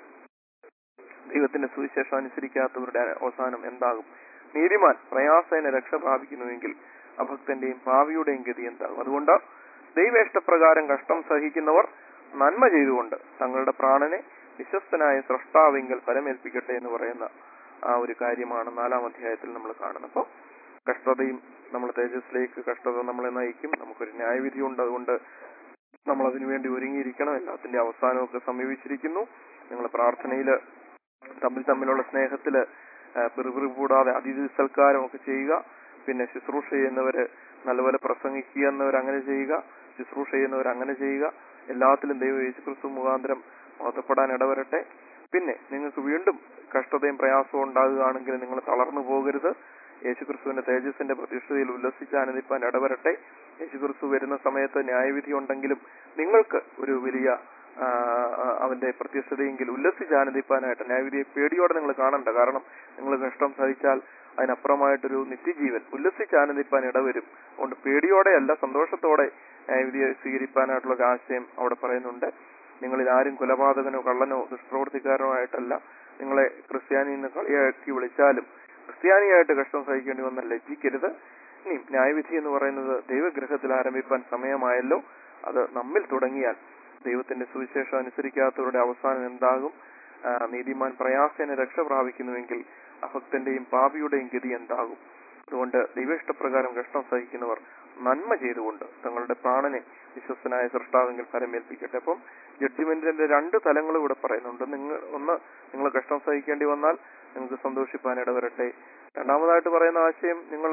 ദൈവത്തിന്റെ സുവിശേഷം അനുസരിക്കാത്തവരുടെ അവസാനം എന്താകും നീതിമാൻ പ്രയാസേന രക്ഷ പ്രാപിക്കുന്നുവെങ്കിൽ അഭക്തന്റെയും പാവിയുടെയും ഗതി എന്താകും അതുകൊണ്ട് ദൈവേഷ്ടപ്രകാരം കഷ്ടം സഹിക്കുന്നവർ നന്മ ചെയ്തുകൊണ്ട് തങ്ങളുടെ പ്രാണനെ വിശ്വസ്തനായ സൃഷ്ടാവെങ്കിൽ ഫലമേൽപ്പിക്കട്ടെ എന്ന് പറയുന്ന ആ ഒരു കാര്യമാണ് നാലാം അധ്യായത്തിൽ നമ്മൾ കാണുന്നത് അപ്പോൾ കഷ്ടതയും നമ്മൾ തേജസ്സിലേക്ക് കഷ്ടത നമ്മളെ നയിക്കും നമുക്കൊരു ന്യായവിധി ഉണ്ട് അതുകൊണ്ട് നമ്മൾ അതിനുവേണ്ടി ഒരുങ്ങിയിരിക്കണം എല്ലാത്തിന്റെ അവസാനമൊക്കെ സമീപിച്ചിരിക്കുന്നു നിങ്ങൾ പ്രാർത്ഥനയില് തമ്മിൽ തമ്മിലുള്ള സ്നേഹത്തില് ആ, പിറുപിറു കൂടാതെ അതിഥി സൽക്കാരം ഒക്കെ ചെയ്യുക പിന്നെ ശുശ്രൂഷ ചെയ്യുന്നവര് നല്ലപോലെ പ്രസംഗിക്കുക എന്നവർ അങ്ങനെ ചെയ്യുക ശുശ്രൂഷ ചെയ്യുന്നവർ അങ്ങനെ ചെയ്യുക എല്ലാത്തിലും ദൈവം യേശുക്രിസ്തു മുഖാന്തരം മഹത്വപ്പെടാൻ ഇടവരട്ടെ പിന്നെ നിങ്ങൾക്ക് വീണ്ടും കഷ്ടതയും പ്രയാസവും ഉണ്ടാകുകയാണെങ്കിൽ നിങ്ങൾ തളർന്നു പോകരുത് യേശുക്രിസ്തുവിന്റെ തേജസ്സിന്റെ പ്രതീക്ഷതയിൽ ഉല്ലസിച്ച് ആനന്ദിപ്പാൻ ഇടവരട്ടെ യേശുക്രിസ്തു വരുന്ന സമയത്ത് ന്യായവിധി ഉണ്ടെങ്കിലും നിങ്ങൾക്ക് ഒരു വലിയ ആ, ആ, അവന്റെ പ്രത്യക്ഷതയെങ്കിൽ ഉല്ലസിച്ച് ആനന്ദിപ്പാനായിട്ട് ന്യായവിധിയെ പേടിയോടെ നിങ്ങൾ കാണണ്ട കാരണം നിങ്ങൾ കഷ്ടം സഹിച്ചാൽ അതിനപ്പുറമായിട്ടൊരു നിത്യജീവൻ ഉല്ലസിച്ച് ആനന്ദിപ്പാൻ ഇടവരും അതുകൊണ്ട് പേടിയോടെയല്ല സന്തോഷത്തോടെ ന്യായവിധിയെ സ്വീകരിപ്പാനായിട്ടുള്ള ഒരു ആശയം അവിടെ പറയുന്നുണ്ട് നിങ്ങളിൽ ആരും കൊലപാതകനോ കള്ളനോ ദുഷ്പ്രവർത്തിക്കാരനോ ആയിട്ടല്ല നിങ്ങളെ ക്രിസ്ത്യാനി എന്ന് കളിയാക്കി വിളിച്ചാലും ക്രിസ്ത്യാനിയായിട്ട് കഷ്ടം സഹിക്കേണ്ടി വന്ന ലജ്ജിക്കരുത് ഇനി ന്യായവിധി എന്ന് പറയുന്നത് ദൈവഗ്രഹത്തിൽ ആരംഭിപ്പാൻ സമയമായല്ലോ അത് നമ്മിൽ തുടങ്ങിയാൽ ദൈവത്തിന്റെ സുവിശേഷം അനുസരിക്കാത്തവരുടെ അവസാനം എന്താകും ആ, നീതിമാൻ പ്രയാസേന രക്ഷ പ്രാപിക്കുന്നുവെങ്കിൽ അഭക്തന്റെയും പാപിയുടെയും ഗതി എന്താകും അതുകൊണ്ട് ദൈവേഷ്ടപ്രകാരം കഷ്ടം സഹിക്കുന്നവർ നന്മ ചെയ്തുകൊണ്ട് തങ്ങളുടെ പ്രാണനെ വിശ്വസ്തനായ സൃഷ്ടാവെങ്കിൽ ഫലമേൽപ്പിക്കട്ടെ അപ്പം ജഡ്ജിമെന്റിന്റെ രണ്ട് തലങ്ങളും ഇവിടെ പറയുന്നുണ്ട് നിങ്ങൾ ഒന്ന് നിങ്ങൾ കഷ്ടം സഹിക്കേണ്ടി വന്നാൽ നിങ്ങൾക്ക് സന്തോഷിപ്പാൻ ഇടവരട്ടെ രണ്ടാമതായിട്ട് പറയുന്ന ആശയം നിങ്ങൾ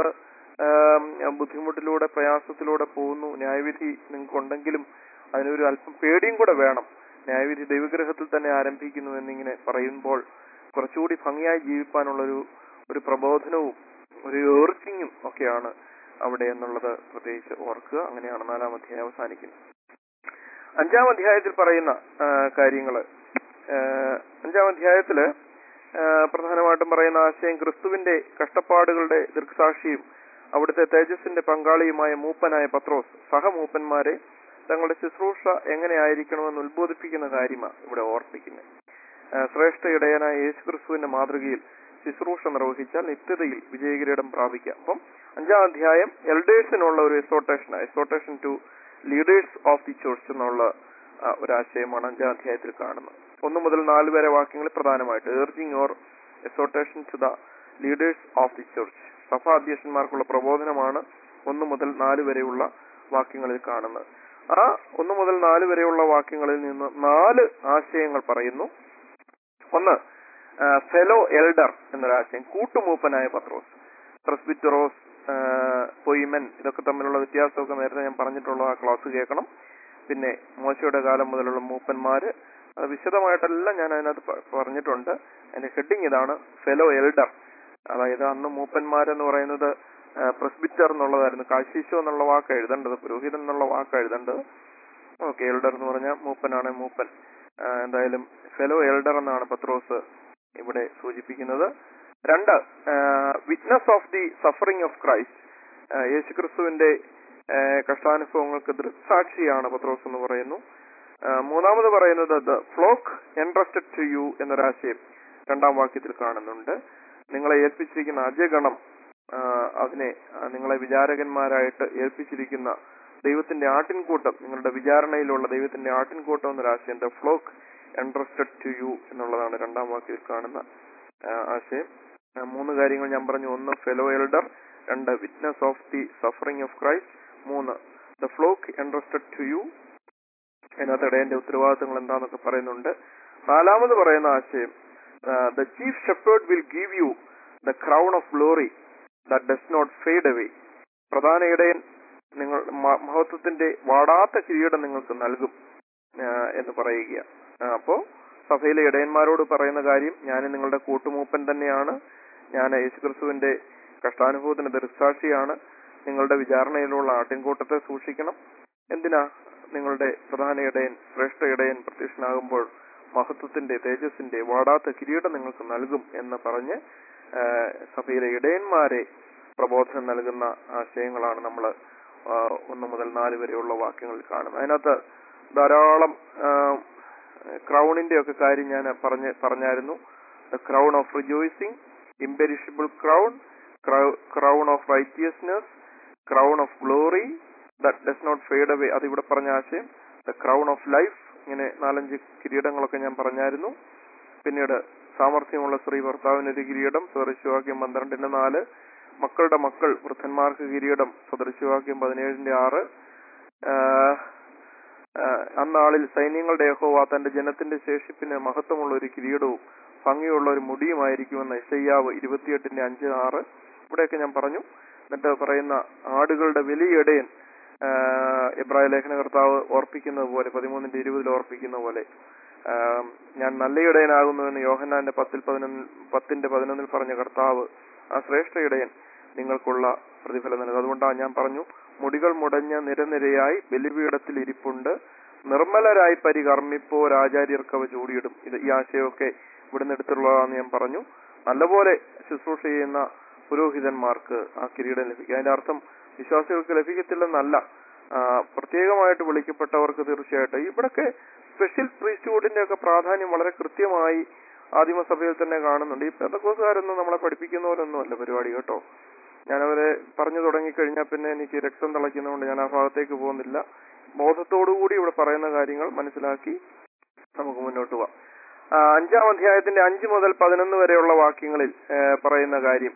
ബുദ്ധിമുട്ടിലൂടെ പ്രയാസത്തിലൂടെ പോകുന്നു ന്യായവിധി നിങ്ങൾക്കുണ്ടെങ്കിലും അതിനൊരു അല്പം പേടിയും കൂടെ വേണം ന്യായവിധി ദൈവഗ്രഹത്തിൽ തന്നെ ആരംഭിക്കുന്നു എന്നിങ്ങനെ പറയുമ്പോൾ കുറച്ചുകൂടി ഭംഗിയായി ജീവിപ്പാനുള്ളൊരു ഒരു പ്രബോധനവും ഒരു ഏർക്കിങ്ങും ഒക്കെയാണ് അവിടെ എന്നുള്ളത് പ്രത്യേകിച്ച് ഓർക്കുക അങ്ങനെയാണ് നാലാം അധ്യായം അവസാനിക്കുന്നത് അഞ്ചാം അധ്യായത്തിൽ പറയുന്ന ആ, കാര്യങ്ങള് ആ, അഞ്ചാം അധ്യായത്തില് ആ, പ്രധാനമായിട്ടും പറയുന്ന ആശയം ക്രിസ്തുവിന്റെ കഷ്ടപ്പാടുകളുടെ ദൃക്സാക്ഷിയും അവിടുത്തെ തേജസ്സിന്റെ പങ്കാളിയുമായ മൂപ്പനായ പത്രോസ് സഹമൂപ്പന്മാരെ തങ്ങളുടെ ശുശ്രൂഷ എങ്ങനെയായിരിക്കണമെന്ന് ഉത്ബോധിപ്പിക്കുന്ന കാര്യമാണ് ഇവിടെ ഓർപ്പിക്കുന്നത് ആ, ശ്രേഷ്ഠ ഇടയനായ യേശുക്രിസ്തുവിന്റെ മാതൃകയിൽ ശുശ്രൂഷ നിർവഹിച്ചാൽ നിത്യതയിൽ വിജയകിരീടം പ്രാപിക്കാം അപ്പം അഞ്ചാം അധ്യായം എൽഡേഴ്സിനുള്ള ഒരു exhortation exhortation to leaders of the church എന്നുള്ള ആ, ഒരാശയമാണ് അഞ്ചാം അധ്യായത്തിൽ കാണുന്നത് ഒന്ന് മുതൽ നാല് വരെ വാക്യങ്ങൾ പ്രധാനമായിട്ട് urging or exhortation to the leaders of the church സഭാ അധ്യക്ഷന്മാർക്കുള്ള പ്രബോധനമാണ് ഒന്ന് മുതൽ നാല് വരെയുള്ള വാക്യങ്ങളിൽ കാണുന്നത് ആ ഒന്ന് മുതൽ നാല് വരെയുള്ള വാക്യങ്ങളിൽ നിന്ന് നാല് ആശയങ്ങൾ പറയുന്നു ഒന്ന് ഫെലോ എൽഡർ എന്നൊരാശയം കൂട്ടുമൂപ്പനായ പത്രോസ് പ്രസ്ബിറ്ററോസ് പൊയ്മൻ ഇതൊക്കെ തമ്മിലുള്ള വ്യത്യാസമൊക്കെ നേരത്തെ ഞാൻ പറഞ്ഞിട്ടുള്ള ആ ക്ലാസ് കേൾക്കണം പിന്നെ മോശയുടെ കാലം മുതലുള്ള മൂപ്പന്മാര് അത് വിശദമായിട്ടെല്ലാം ഞാൻ അതിനകത്ത് പ- പറഞ്ഞിട്ടുണ്ട് അതിന്റെ ഹെഡിങ് ഇതാണ് ഫെലോ എൽഡർ അതായത് അന്ന് മൂപ്പന്മാരെന്ന് പറയുന്നത് പ്രസ്ബിറ്റർ എന്നുള്ളതായിരുന്നു കാശീശോ എന്നുള്ള വാക്ക് എഴുതേണ്ടത് പുരോഹിതൻ എന്നുള്ള വാക്ക് എഴുതേണ്ടത് ഓക്കെ എൽഡർ എന്ന് പറഞ്ഞാൽ മൂപ്പനാണ് മൂപ്പൻ ആ, എന്തായാലും ഫെലോ എൽഡർ എന്നാണ് പത്രോസ് ഇവിടെ സൂചിപ്പിക്കുന്നത് രണ്ട് witness of the suffering of Christ യേശുക്രിസ്തുവിന്റെ ആ, കഷ്ടാനുഭവങ്ങൾക്ക് ദൃക്സാക്ഷിയാണ് പത്രോസ് എന്ന് പറയുന്നു ആ, മൂന്നാമത് പറയുന്നത് the flock entrusted to you എന്നൊരാശയം രണ്ടാം വാക്യത്തിൽ കാണുന്നുണ്ട് നിങ്ങളെ ഏൽപ്പിച്ചിരിക്കുന്ന അജഗണം ആ, അതിനെ ആ, നിങ്ങളെ വിചാരകന്മാരായിട്ട് ഏൽപ്പിച്ചിരിക്കുന്ന ദൈവത്തിന്റെ ആട്ടിൻകൂട്ടം നിങ്ങളുടെ വിചാരണയിലുള്ള ദൈവത്തിന്റെ ആട്ടിൻകൂട്ടം എന്നൊരാശയം the flock entrusted to you എന്നുള്ളതാണ് രണ്ടാം വാക്യത്തിൽ കാണുന്ന ആ, ആശയം ആ, മൂന്ന് കാര്യങ്ങൾ ഞാൻ പറഞ്ഞു ഒന്ന് ഫെലോ എൽഡർ രണ്ട് witness of the suffering of Christ മൂന്ന് the flock entrusted to you അതിനകത്ത് ഇടയന്റെ ഉത്തരവാദിത്തങ്ങൾ എന്താണെന്നൊക്കെ പറയുന്നുണ്ട് നാലാമത് പറയുന്ന ആശയം the chief shepherd will give you the crown of glory that does not fade away പ്രധാന ഇടയൻ നിങ്ങൾ മ- മഹത്വത്തിന്റെ വാടാത്ത കിരീടം നിങ്ങൾക്ക് നൽകും ആ, എന്ന് പറയുക ആ, അപ്പോ സഭയിലെ ഇടയന്മാരോട് പറയുന്ന കാര്യം ഞാൻ നിങ്ങളുടെ കൂട്ടുമൂപ്പൻ തന്നെയാണ് ഞാൻ യേശുക്രിസ്തുവിന്റെ കഷ്ടാനുഭവത്തിന് ദൃക്സാക്ഷിയാണ് നിങ്ങളുടെ വിചാരണയിലുള്ള ആട്ടിൻകൂട്ടത്തെ സൂക്ഷിക്കണം എന്തിനാ നിങ്ങളുടെ പ്രധാന ഇടയൻ ശ്രേഷ്ഠ ഇടയൻ പ്രത്യക്ഷനാകുമ്പോൾ മഹത്വത്തിന്റെ തേജസ്സിന്റെ വാടാത്ത കിരീടം നിങ്ങൾക്ക് നൽകും എന്ന് പറഞ്ഞ് ആ, സഭയിലെ ഇടയന്മാരെ പ്രബോധനം നൽകുന്ന ആശയങ്ങളാണ് നമ്മൾ ഒന്ന് മുതൽ നാല് വരെയുള്ള വാക്യങ്ങളിൽ കാണുന്നത് അതിനകത്ത് ധാരാളം ക്രൗണിന്റെ ഒക്കെ കാര്യം ഞാൻ പറഞ്ഞ് പറഞ്ഞായിരുന്നു crown of rejoicing imperishable crown crown of righteousness crown of glory that does not fade away അത് ഇവിടെ പറഞ്ഞ ആശയം ദ ക്രൗൺ ഓഫ് ലൈഫ് ഇങ്ങനെ നാലഞ്ച് കിരീടങ്ങളൊക്കെ ഞാൻ പറഞ്ഞായിരുന്നു പിന്നീട് സാമർഥ്യമുള്ള സ്ത്രീ ഭർത്താവിന് ഒരു കിരീടം സദൃശവാക്യം പന്ത്രണ്ടിന്റെ നാല് മക്കളുടെ മക്കൾ വൃദ്ധന്മാർക്ക് കിരീടം സദൃശവാക്യം പതിനേഴിന്റെ ആറ് ആഹ് ആഹ് അന്നാളിൽ സൈന്യങ്ങളുടെ യഹോവ തന്റെ ജനത്തിന്റെ ശേഷിപ്പിന് മഹത്വമുള്ള ഒരു കിരീടവും ഭംഗിയുള്ള ഒരു മുടിയുമായിരിക്കുമെന്ന് ഇസയ്യാവ് ഇരുപത്തിയെട്ടിന്റെ അഞ്ച് ആറ് ഇവിടെയൊക്കെ ഞാൻ പറഞ്ഞു എന്നിട്ട് പറയുന്ന ആടുകളുടെ വലിയ ഇടയൻ ആഹ് എബ്രായ ലേഖന കർത്താവ് ഓർപ്പിക്കുന്നത് പോലെ പതിമൂന്നിന്റെ ഇരുപതിൽ ഓർപ്പിക്കുന്ന പോലെ ആഹ് ഞാൻ നല്ല ഇടയനാകുന്നുവെന്ന് യോഹന്നാന്റെ പത്തിൽ പതിനൊന്നിൽ പത്തിന്റെ പതിനൊന്നിൽ പറഞ്ഞ കർത്താവ് ആ ശ്രേഷ്ഠ ഇടയൻ നിങ്ങൾക്കുള്ള പ്രതിഫലം നൽകും അതുകൊണ്ടാണ് ഞാൻ പറഞ്ഞു മുടികൾ മുടഞ്ഞ നിരനിരയായി ബലിപീഠത്തിൽ ഇരിപ്പുണ്ട് നിർമ്മലരായി പരികർമ്മിപ്പോർ ആചാര്യർക്കവ ചൂടിയിടും ഇത് ഈ ആശയമൊക്കെ ഇവിടുന്ന് എടുത്തുള്ളതാണെന്ന് ഞാൻ പറഞ്ഞു നല്ലപോലെ ശുശ്രൂഷ ചെയ്യുന്ന പുരോഹിതന്മാർക്ക് ആ കിരീടം ലഭിക്കും അതിന്റെ അർത്ഥം വിശ്വാസികൾക്ക് ലഭിക്കത്തില്ലെന്നല്ല ആ, പ്രത്യേകമായിട്ട് വിളിക്കപ്പെട്ടവർക്ക് തീർച്ചയായിട്ടും ഇവിടൊക്കെ സ്പെഷ്യൽ പ്രീസ്റ്റ്ഹുഡിന്റെ ഒക്കെ പ്രാധാന്യം വളരെ കൃത്യമായി ആദിമസഭയിൽ തന്നെ കാണുന്നുണ്ട് ഈ പെന്തക്കോസുകാരൊന്നും നമ്മളെ പഠിപ്പിക്കുന്നവരൊന്നും അല്ല പരിപാടി കേട്ടോ ഞാനവരെ പറഞ്ഞു തുടങ്ങിക്കഴിഞ്ഞാൽ പിന്നെ എനിക്ക് രക്തം തിളയ്ക്കുന്നതുകൊണ്ട് ഞാൻ ആ ഭാഗത്തേക്ക് പോകുന്നില്ല ബോധത്തോടുകൂടി ഇവിടെ പറയുന്ന കാര്യങ്ങൾ മനസ്സിലാക്കി നമുക്ക് മുന്നോട്ട് പോവാം ആ, അഞ്ചാം അധ്യായത്തിന്റെ അഞ്ച് മുതൽ പതിനൊന്ന് വരെയുള്ള വാക്യങ്ങളിൽ ഏ, പറയുന്ന കാര്യം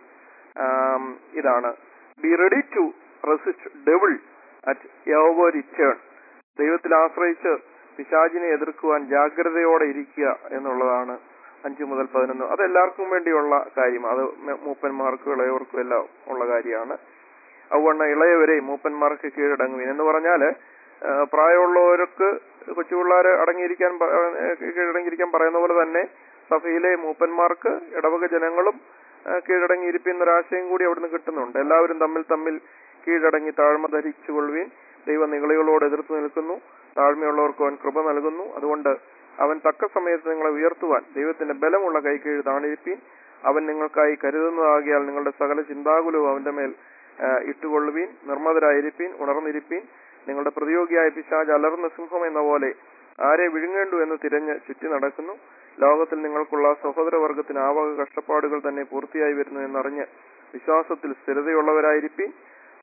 ആം, ഇതാണ് be ready to resist devil at your return ദൈവത്തിൽ ആശ്രയിച്ച് പിശാചിനെ എതിർക്കുവാൻ ജാഗ്രതയോടെ ഇരിക്കുക എന്നുള്ളതാണ് അഞ്ചു മുതൽ പതിനൊന്ന് അത് എല്ലാവർക്കും വേണ്ടിയുള്ള കാര്യം അത് മ- മൂപ്പന്മാർക്കും ഇളയവർക്കും എല്ലാം ഉള്ള കാര്യമാണ് അതുകൊണ്ട് ഇളയവരെ മൂപ്പന്മാർക്ക് കീഴടങ്ങുവിൻ എന്ന് പറഞ്ഞാല് ആ, പ്രായമുള്ളവർക്ക് കൊച്ചുപിള്ളേര് അടങ്ങിയിരിക്കാൻ പ- ആ, കീഴടങ്ങിയിരിക്കാൻ പറയുന്ന പോലെ തന്നെ സഭയിലെ മൂപ്പന്മാർക്ക് ഇടവക ജനങ്ങളും ആ, കീഴടങ്ങിയിരിപ്പിൻ എന്നൊരാശയം കൂടി അവിടുന്ന് കിട്ടുന്നുണ്ട് എല്ലാവരും തമ്മിൽ തമ്മിൽ കീഴടങ്ങി താഴ്മ ധരിച്ചുകൊള്ളുവിൻ ദൈവം നിങ്ങളയോട് എതിർത്ത് നിൽക്കുന്നു താഴ്മയുള്ളവർക്ക് അവൻ കൃപ നൽകുന്നു അതുകൊണ്ട് അവൻ തക്ക സമയത്ത് നിങ്ങളെ ഉയർത്തുവാൻ ദൈവത്തിന്റെ ബലമുള്ള കൈക്കീഴ് താണിരിപ്പീൻ അവൻ നിങ്ങൾക്കായി കരുതുന്നതാകിയാൽ നിങ്ങളുടെ സകല ചിന്താകുലവും അവന്റെ മേൽ ആ, ഇട്ടുകൊള്ളുവീൻ നിർമ്മതരായിരിപ്പീൻ ഉണർന്നിരിപ്പീൻ നിങ്ങളുടെ പ്രതിയോഗിയായ പിശാജ് അലർന്ന സിംഹം എന്ന പോലെ ആരെ വിഴുങ്ങേണ്ടു എന്ന് തിരഞ്ഞ് ചുറ്റി നടക്കുന്നു ലോകത്തിൽ നിങ്ങൾക്കുള്ള സഹോദരവർഗത്തിന് ആവക കഷ്ടപ്പാടുകൾ തന്നെ പൂർത്തിയായി വരുന്നു എന്നറിഞ്ഞ് വിശ്വാസത്തിൽ സ്ഥിരതയുള്ളവരായിരിപ്പീൻ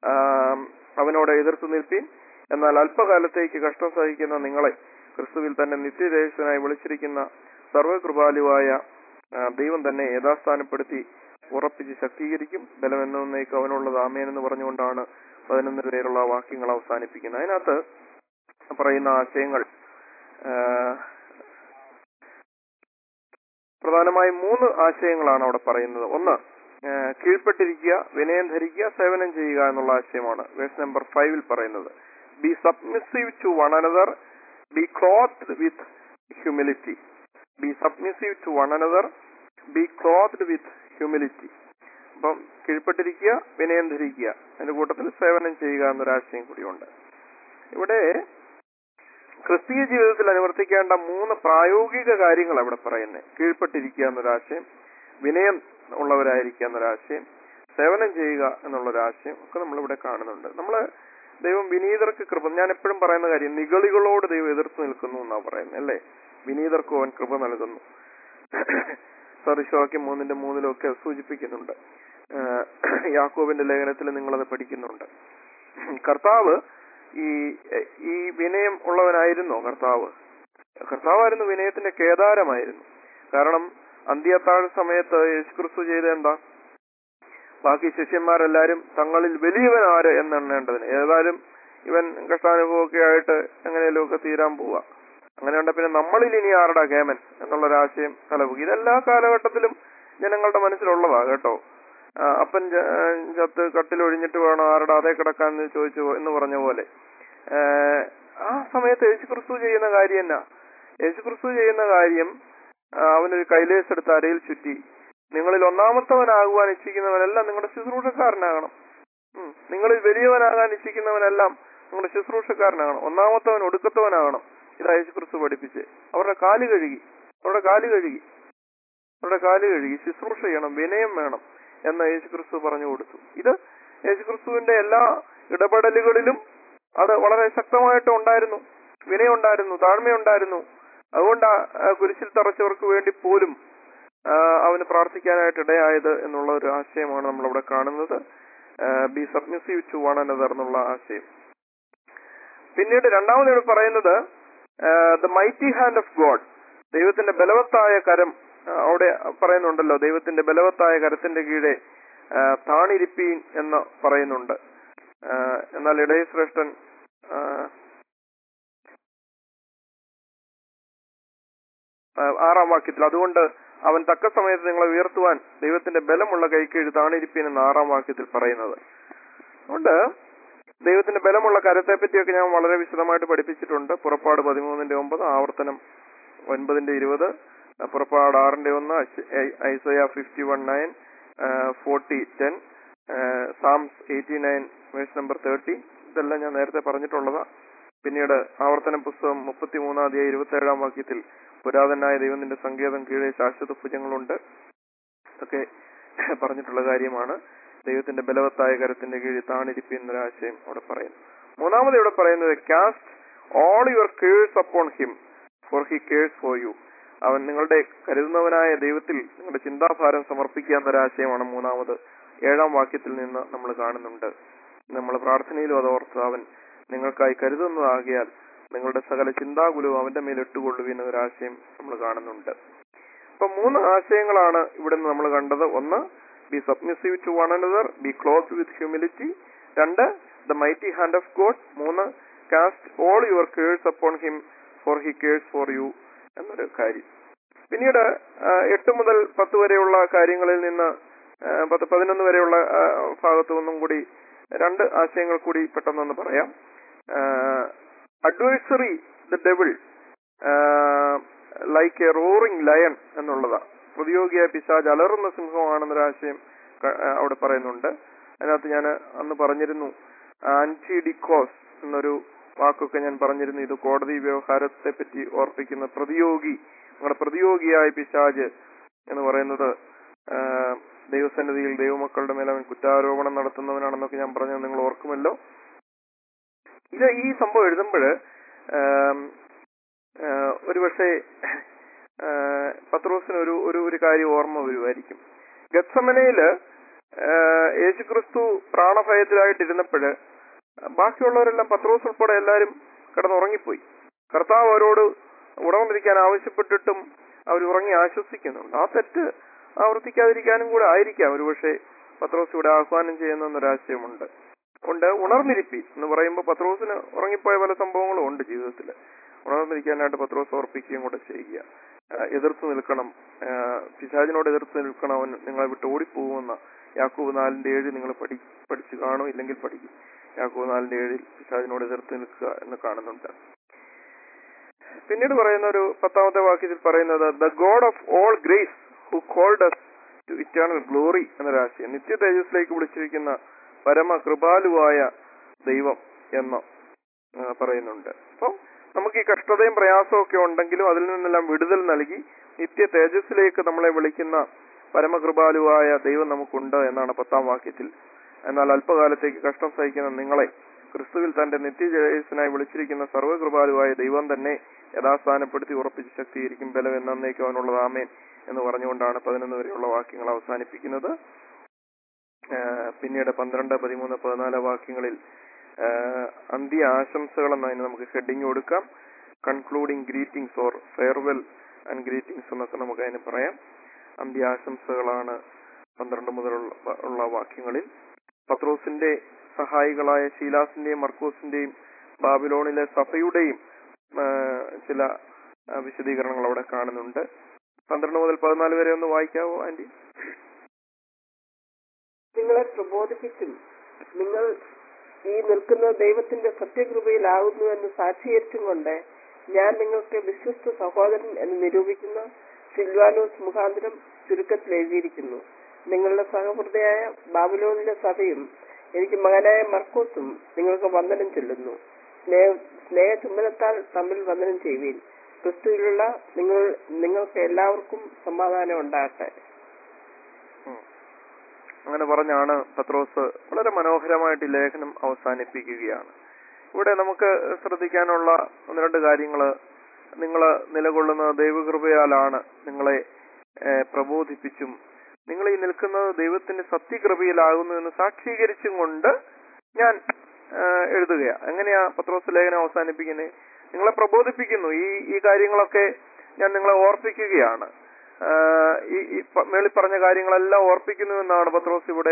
ആം, അവനോട് എതിർത്ത് നിൽപ്പീൻ എന്നാൽ അല്പകാലത്തേക്ക് കഷ്ടം സഹിക്കുന്ന നിങ്ങളെ ക്രിസ്തുവിൽ തന്നെ നിത്യദേശനായി വിളിച്ചിരിക്കുന്ന സർവകൃപാലുവായ ആ, ദൈവം തന്നെ യഥാസ്ഥാനപ്പെടുത്തി ഉറപ്പിച്ച് ശക്തീകരിക്കും ബലം എന്നേക്ക് അവനുള്ളത് ആമേൻ എന്ന് പറഞ്ഞുകൊണ്ടാണ് പതിനൊന്ന് പേരുള്ള വാക്യങ്ങൾ അവസാനിപ്പിക്കുന്നത് അതിനകത്ത് പറയുന്ന ആശയങ്ങൾ ആ, പ്രധാനമായും മൂന്ന് ആശയങ്ങളാണ് അവിടെ പറയുന്നത് ഒന്ന് ആ, കീഴ്പ്പെട്ടിരിക്കുക വിനയം ധരിക്കുക സേവനം ചെയ്യുക എന്നുള്ള ആശയമാണ് വേഴ്സ് നമ്പർ ഫൈവിൽ പറയുന്നത് be submissive to one another be clothe with humility be submissive to one another be clothed with humility അപ്പം കീഴ്പ്പെട്ടിരിക്കുക വിനയം ധരിക്കുക അതിന്റെ കൂട്ടത്തിൽ സേവനം ചെയ്യുക എന്നൊരാശയം കൂടിയുണ്ട് ഇവിടെ ക്രിസ്തീയ ജീവിതത്തിൽ അനുവർത്തിക്കേണ്ട മൂന്ന് പ്രായോഗിക കാര്യങ്ങൾ അവിടെ പറയുന്നത് കീഴ്പ്പെട്ടിരിക്കുക എന്നൊരാശയം വിനയം ഉള്ളവരായിരിക്കുക എന്നൊരാശയം സേവനം ചെയ്യുക എന്നുള്ളൊരാശയം ഒക്കെ നമ്മളിവിടെ കാണുന്നുണ്ട് നമ്മള് ദൈവം വിനീതർക്ക് കൃപ ഞാൻ എപ്പോഴും പറയുന്ന കാര്യം നിഗളികളോട് ദൈവം എതിർത്ത് നിൽക്കുന്നു എന്നാ പറയുന്നത് അല്ലേ വിനീതർക്ക് അവൻ കൃപ നൽകുന്നു സറിശോക്യം മൂന്നിന്റെ മൂന്നിലും ഒക്കെ സൂചിപ്പിക്കുന്നുണ്ട് ആഹ് യാക്കോബിന്റെ ലേഖനത്തിൽ നിങ്ങളത് പഠിക്കുന്നുണ്ട് കർത്താവ് ഈ ഈ വിനയം ഉള്ളവനായിരുന്നോ കർത്താവ് കർത്താവായിരുന്നു വിനയത്തിന്റെ കേദാരമായിരുന്നു കാരണം അന്ത്യത്താഴ സമയത്ത് യേശുക്രിസ്തു ചെയ്ത എന്താ ബാക്കി ശിഷ്യന്മാരെല്ലാരും തങ്ങളിൽ വലിയവൻ ആര് എന്നെണ്ണേണ്ടതിന് ഏതായാലും ഇവൻ കഷ്ടാനുഭവമൊക്കെ ആയിട്ട് എങ്ങനെയെങ്കിലും ഒക്കെ തീരാൻ പോവുക അങ്ങനെയുണ്ട് പിന്നെ നമ്മളിൽ ഇനി ആരുടെ കേമൻ എന്നുള്ളൊരാശയം തലപൊക്കി ഇതെല്ലാ കാലഘട്ടത്തിലും ജനങ്ങളുടെ മനസ്സിലുള്ളതാ കേട്ടോ ആ, അപ്പൻ ച- ആ, ചത്ത് കട്ടിലൊഴിഞ്ഞിട്ട് വേണം ആരുടെ അതേ കിടക്കാൻ എന്ന് ചോദിച്ചു പോ- എന്ന് പറഞ്ഞ പോലെ ഏ, ആ സമയത്ത് യേശുക്രിസ്തു ചെയ്യുന്ന കാര്യം എന്നാ യേശുക്രിസ്തു ചെയ്യുന്ന കാര്യം ആ, അവനൊരു കൈലേസ് എടുത്ത് അരയിൽ ചുറ്റി നിങ്ങളിൽ ഒന്നാമത്തവനാകുവാൻ ഇച്ഛിക്കുന്നവനെല്ലാം നിങ്ങളുടെ ശുശ്രൂഷക്കാരനാകണം ഉം. നിങ്ങളിൽ വലിയവനാകാൻ ഇച്ഛിക്കുന്നവനെല്ലാം നിങ്ങളുടെ ശുശ്രൂഷക്കാരനാകണം ഒന്നാമത്തവൻ ഒടുക്കത്തവനാകണം ഇതാ യേശുക്രിസ്തു പഠിപ്പിച്ച് അവരുടെ കാല് കഴുകി അവരുടെ കാല് കഴുകി അവരുടെ കാല് കഴുകി ശുശ്രൂഷ ചെയ്യണം വിനയം വേണം എന്ന് യേശുക്രിസ്തു പറഞ്ഞു കൊടുത്തു ഇത് യേശുക്രിസ്തുവിന്റെ എല്ലാ ഇടപെടലുകളിലും അത് വളരെ ശക്തമായിട്ട് ഉണ്ടായിരുന്നു വിനയം ഉണ്ടായിരുന്നു താഴ്മയുണ്ടായിരുന്നു അതുകൊണ്ട് ആ കുരിശിൽ തറച്ചവർക്ക് വേണ്ടി പോലും ആ, അവന് പ്രാർത്ഥിക്കാനായിട്ട് ഇടയായത് എന്നുള്ള ഒരു ആശയമാണ് നമ്മളിവിടെ കാണുന്നത് be submissive to one another എന്നുള്ള ആശയം പിന്നീട് രണ്ടാമത് ഇവിടെ പറയുന്നത് the mighty hand of God ദൈവത്തിന്റെ ബലവത്തായ കരം ആ, അവിടെ പറയുന്നുണ്ടല്ലോ ദൈവത്തിന്റെ ബലവത്തായ കരത്തിന്റെ കീഴെ ആ, താണിരിപ്പീൻ എന്ന് പറയുന്നുണ്ട് ആ, എന്നാൽ ഇടയശ്രേഷ്ഠൻ ആ, ആ, ആറാം വാക്യത്തിൽ അതുകൊണ്ട് അവൻ തക്ക സമയത്ത് നിങ്ങളെ ഉയർത്തുവാൻ ദൈവത്തിന്റെ ബലമുള്ള കൈക്കീഴ് താണിരിപ്പീൻ എന്ന ആറാം വാക്യത്തിൽ പറയുന്നത് അതുകൊണ്ട് ദൈവത്തിന്റെ ബലമുള്ള കരത്തെ പറ്റിയൊക്കെ ഞാൻ വളരെ വിശദമായിട്ട് പഠിപ്പിച്ചിട്ടുണ്ട് പുറപ്പാട് പതിമൂന്നിന്റെ ഒമ്പത് ആവർത്തനം ഒൻപതിന്റെ ഇരുപത് പുറപ്പാട് ആറിന്റെ ഒന്ന് Isaiah fifty one nine forty ten Psalms eighty nine verse number thirty ഇതെല്ലാം ഞാൻ നേരത്തെ പറഞ്ഞിട്ടുള്ളതാ പിന്നീട് ആവർത്തന പുസ്തകം മുപ്പത്തി മൂന്നാം അധ്യായം ഇരുപത്തി ഏഴാം വാക്യത്തിൽ പുരാതനായ ദൈവത്തിന്റെ സങ്കേതം കീഴെ ശാശ്വത ഭുജങ്ങളുണ്ട് ഒക്കെ പറഞ്ഞിട്ടുള്ള കാര്യമാണ് ദൈവത്തിന്റെ ബലവത്തായ കരത്തിന്റെ കീഴിൽ താണിരിപ്പി എന്നൊരാശയം അവിടെ പറയുന്നു മൂന്നാമത് ഇവിടെ പറയുന്നത് cast all your cares upon him for he cares for you അവൻ നിങ്ങളുടെ കരുതുന്നവനായ ദൈവത്തിൽ നിങ്ങളുടെ ചിന്താഭാരം സമർപ്പിക്കുക എന്നൊരാശയമാണ് മൂന്നാമത് ഏഴാം വാക്യത്തിൽ നിന്ന് നമ്മൾ കാണുന്നുണ്ട് നമ്മൾ പ്രാർത്ഥനയിലും അത് ഓർത്ത് അവൻ നിങ്ങൾക്കായി കരുതുന്നതാകിയാൽ നിങ്ങളുടെ സകല ചിന്താകുലവും അവന്റെ മേൽ ഇട്ടുകൊള്ളുവി എന്നൊരാശയം നമ്മൾ കാണുന്നുണ്ട് അപ്പൊ മൂന്ന് ആശയങ്ങളാണ് ഇവിടെ നിന്ന് നമ്മൾ കണ്ടത് ഒന്ന് be submissive to one another be clothed with humility രണ്ട് the mighty hand of God മൂന്ന് cast all your cares upon him for he cares for you എന്നൊരു കാര്യം പിന്നീട് ആ, എട്ട് മുതൽ പത്ത് വരെയുള്ള കാര്യങ്ങളിൽ നിന്ന് ആ, പത്ത് പതിനൊന്ന് വരെയുള്ള ആ, ഭാഗത്തു നിന്നും കൂടി രണ്ട് ആശയങ്ങൾ കൂടി പെട്ടെന്നൊന്ന് പറയാം adversary the devil like a roaring lion എന്നുള്ളതാ പ്രതിയോഗിയായ പിശാജ് അലറുന്ന സിംഹമാണെന്നൊരാശയം ക- ആ, അവിടെ പറയുന്നുണ്ട് അതിനകത്ത് ഞാൻ അന്ന് പറഞ്ഞിരുന്നു ആന്റി ഡിക്കോസ് എന്നൊരു വാക്കൊക്കെ ഞാൻ പറഞ്ഞിരുന്നു ഇത് കോടതി വ്യവഹാരത്തെ പറ്റി ഓർപ്പിക്കുന്ന പ്രതിയോഗി നമ്മുടെ പ്രതിയോഗിയായ പിശാജ് എന്ന് പറയുന്നത് ആ, ദൈവസന്നിധിയിൽ ദൈവമക്കളുടെ മേൽ അവൻ കുറ്റാരോപണം നടത്തുന്നവനാണെന്നൊക്കെ ഞാൻ പറഞ്ഞത് നിങ്ങൾ ഓർക്കുമല്ലോ ഇത് ഈ സംഭവം എഴുതുമ്പോഴ് ഒരുപക്ഷെ ആ, പത്രോസിന് ഒരു ഒരു ഒരു കാര്യം ഓർമ്മ വരുമായിരിക്കും ഗത്സമനയില് ആ, യേശുക്രിസ്തു പ്രാണഭയത്തിലായിട്ടിരുന്നപ്പോഴ് ബാക്കിയുള്ളവരെല്ലാം പത്രോസ് ഉൾപ്പെടെ എല്ലാവരും കിടന്നുറങ്ങിപ്പോയി കർത്താവ് അവരോട് ഉണർന്നിരിക്കാൻ ആവശ്യപ്പെട്ടിട്ടും അവർ ഉറങ്ങി ആശ്വസിക്കുന്നുണ്ട് ആ തെറ്റ് ആവർത്തിക്കാതിരിക്കാനും കൂടെ ആയിരിക്കാം ഒരുപക്ഷെ പത്രോസ് ഇവിടെ ആഹ്വാനം ചെയ്യുന്ന എന്നൊരാശയമുണ്ട് ഉണ്ട് ഉണർന്നിരിപ്പി എന്ന് പറയുമ്പോൾ പത്രോസിന് ഉറങ്ങിപ്പോയ പല സംഭവങ്ങളും ഉണ്ട് ജീവിതത്തിൽ ഉണർന്നിരിക്കാനായിട്ട് പത്രോസ് ഓർപ്പിക്കുകയും കൂടെ ചെയ്യുക ആ, എതിർത്ത് നിൽക്കണം ആ, പിശാചിനോട് എതിർത്ത് നിൽക്കണം അവൻ നിങ്ങളെ വിട്ട് ഓടിപ്പോകുമെന്ന യാക്കൂബ് നാലിന്റെ ഏഴ് നിങ്ങൾ പഠി പഠിച്ചു കാണും ഇല്ലെങ്കിൽ പഠിക്കും യാക്കൂബ് നാലിന്റെ ഏഴിൽ പിശാചിനോട് എതിർത്ത് നിൽക്കുക എന്ന് കാണുന്നുണ്ട് പിന്നീട് പറയുന്ന ഒരു പത്താമത്തെ വാക്യത്തിൽ പറയുന്നത് the God of all grace who called us to eternal glory എന്നൊരാശയം നിത്യ തേജസ്സിലേക്ക് വിളിച്ചിരിക്കുന്ന പരമ കൃപാലുവായ ദൈവം എന്ന് ആ, പറയുന്നുണ്ട് അപ്പം നമുക്ക് ഈ കഷ്ടതയും പ്രയാസവും ഒക്കെ ഉണ്ടെങ്കിലും അതിൽ നിന്നെല്ലാം വിടുതൽ നൽകി നിത്യ തേജസ്സിലേക്ക് നമ്മളെ വിളിക്കുന്ന പരമകൃപാലുവായ ദൈവം നമുക്കുണ്ട് എന്നാണ് പത്താം വാക്യത്തിൽ എന്നാൽ അല്പകാലത്തേക്ക് കഷ്ടം സഹിക്കുന്ന നിങ്ങളെ ക്രിസ്തുവിൽ തന്റെ നിത്യജയസിനായി വിളിച്ചിരിക്കുന്ന സർവ്വകൃപാലുവായ ദൈവം തന്നെ യഥാസ്ഥാനപ്പെടുത്തി ഉറപ്പിച്ച് ശക്തീകരിക്കും ബലം എന്നേക്കും അവനുള്ളത് ആമേൻ എന്ന് പറഞ്ഞുകൊണ്ടാണ് പതിനൊന്ന് വരെയുള്ള വാക്യങ്ങൾ അവസാനിപ്പിക്കുന്നത് ആ, പിന്നീട് പന്ത്രണ്ട് പതിമൂന്ന് പതിനാല് വാക്യങ്ങളിൽ ആ, അന്ത്യ ആശംസകൾ എന്നതിന് നമുക്ക് ഹെഡിങ് കൊടുക്കാം concluding greetings or farewell and greetings എന്നൊക്കെ നമുക്ക് അതിന് പറയാം അന്ത്യ ആശംസകളാണ് പന്ത്രണ്ട് മുതലുള്ള ഉള്ള വാക്യങ്ങളിൽ പത്രോസിന്റെ സഹായികളായ ശീലാസിന്റെയും മർക്കോസിന്റെയും ബാബിലോണിലെ സഭയുടെയും ആ, ചില ആ, വിശദീകരണങ്ങൾ അവിടെ കാണുന്നുണ്ട് പന്ത്രണ്ട് മുതൽ പതിനാല് വരെ ഒന്ന് വായിക്കാവോ ആന്റി നിങ്ങളെ പ്രബോധിപ്പിച്ചും നിങ്ങൾ ഈ നിൽക്കുന്ന ദൈവത്തിന്റെ സത്യകൃപയിലാകുന്നു എന്ന് സാക്ഷീകരിച്ചും കൊണ്ട് ഞാൻ നിങ്ങൾക്ക് വിശ്വസ്ത സഹോദരൻ എന്ന് നിരൂപിക്കുന്ന സിൽവാനോസ് മുഖാന്തരം ചുരുക്കത്തിൽ എഴുതിയിരിക്കുന്നു നിങ്ങളുടെ സഹവൃതയായ ബാബിലോണിലെ സഭയും എനിക്ക് മകനായ മർക്കോസും നിങ്ങൾക്ക് വന്ദനം ചൊല്ലുന്നു സ്നേഹ സ്നേഹ ചുമനത്താൽ തമ്മിൽ വന്ദനം ചെയ്യുവീൻ ക്രിസ്തുവിലുള്ള നിങ്ങൾ നിങ്ങൾക്ക് എല്ലാവർക്കും സമാധാനം ഉണ്ടാകട്ടെ ഉം. അങ്ങനെ പറഞ്ഞാണ് പത്രോസ് വളരെ മനോഹരമായിട്ട് ഈ ലേഖനം അവസാനിപ്പിക്കുകയാണ് ഇവിടെ നമുക്ക് ശ്രദ്ധിക്കാനുള്ള ഒന്ന് രണ്ട് കാര്യങ്ങള് നിങ്ങൾ നിലകൊള്ളുന്ന ദൈവകൃപയാലാണ് നിങ്ങളെ ഏഹ്, പ്രബോധിപ്പിച്ചും നിങ്ങൾ ഈ നിൽക്കുന്നത് ദൈവത്തിന്റെ സത്യകൃപയിലാകുന്നു എന്ന് സാക്ഷീകരിച്ചും കൊണ്ട് ഞാൻ ഏഹ്, എഴുതുകയാ എങ്ങനെയാ പത്രോസ് ലേഖനം അവസാനിപ്പിക്കുന്നത് നിങ്ങളെ പ്രബോധിപ്പിക്കുന്നു ഈ ഈ കാര്യങ്ങളൊക്കെ ഞാൻ നിങ്ങളെ ഓർപ്പിക്കുകയാണ് ആഹ് ഈ ഈ പ- മേളിൽ പറഞ്ഞ കാര്യങ്ങളെല്ലാം ഓർപ്പിക്കുന്നു എന്നാണ് പത്രോസ് ഇവിടെ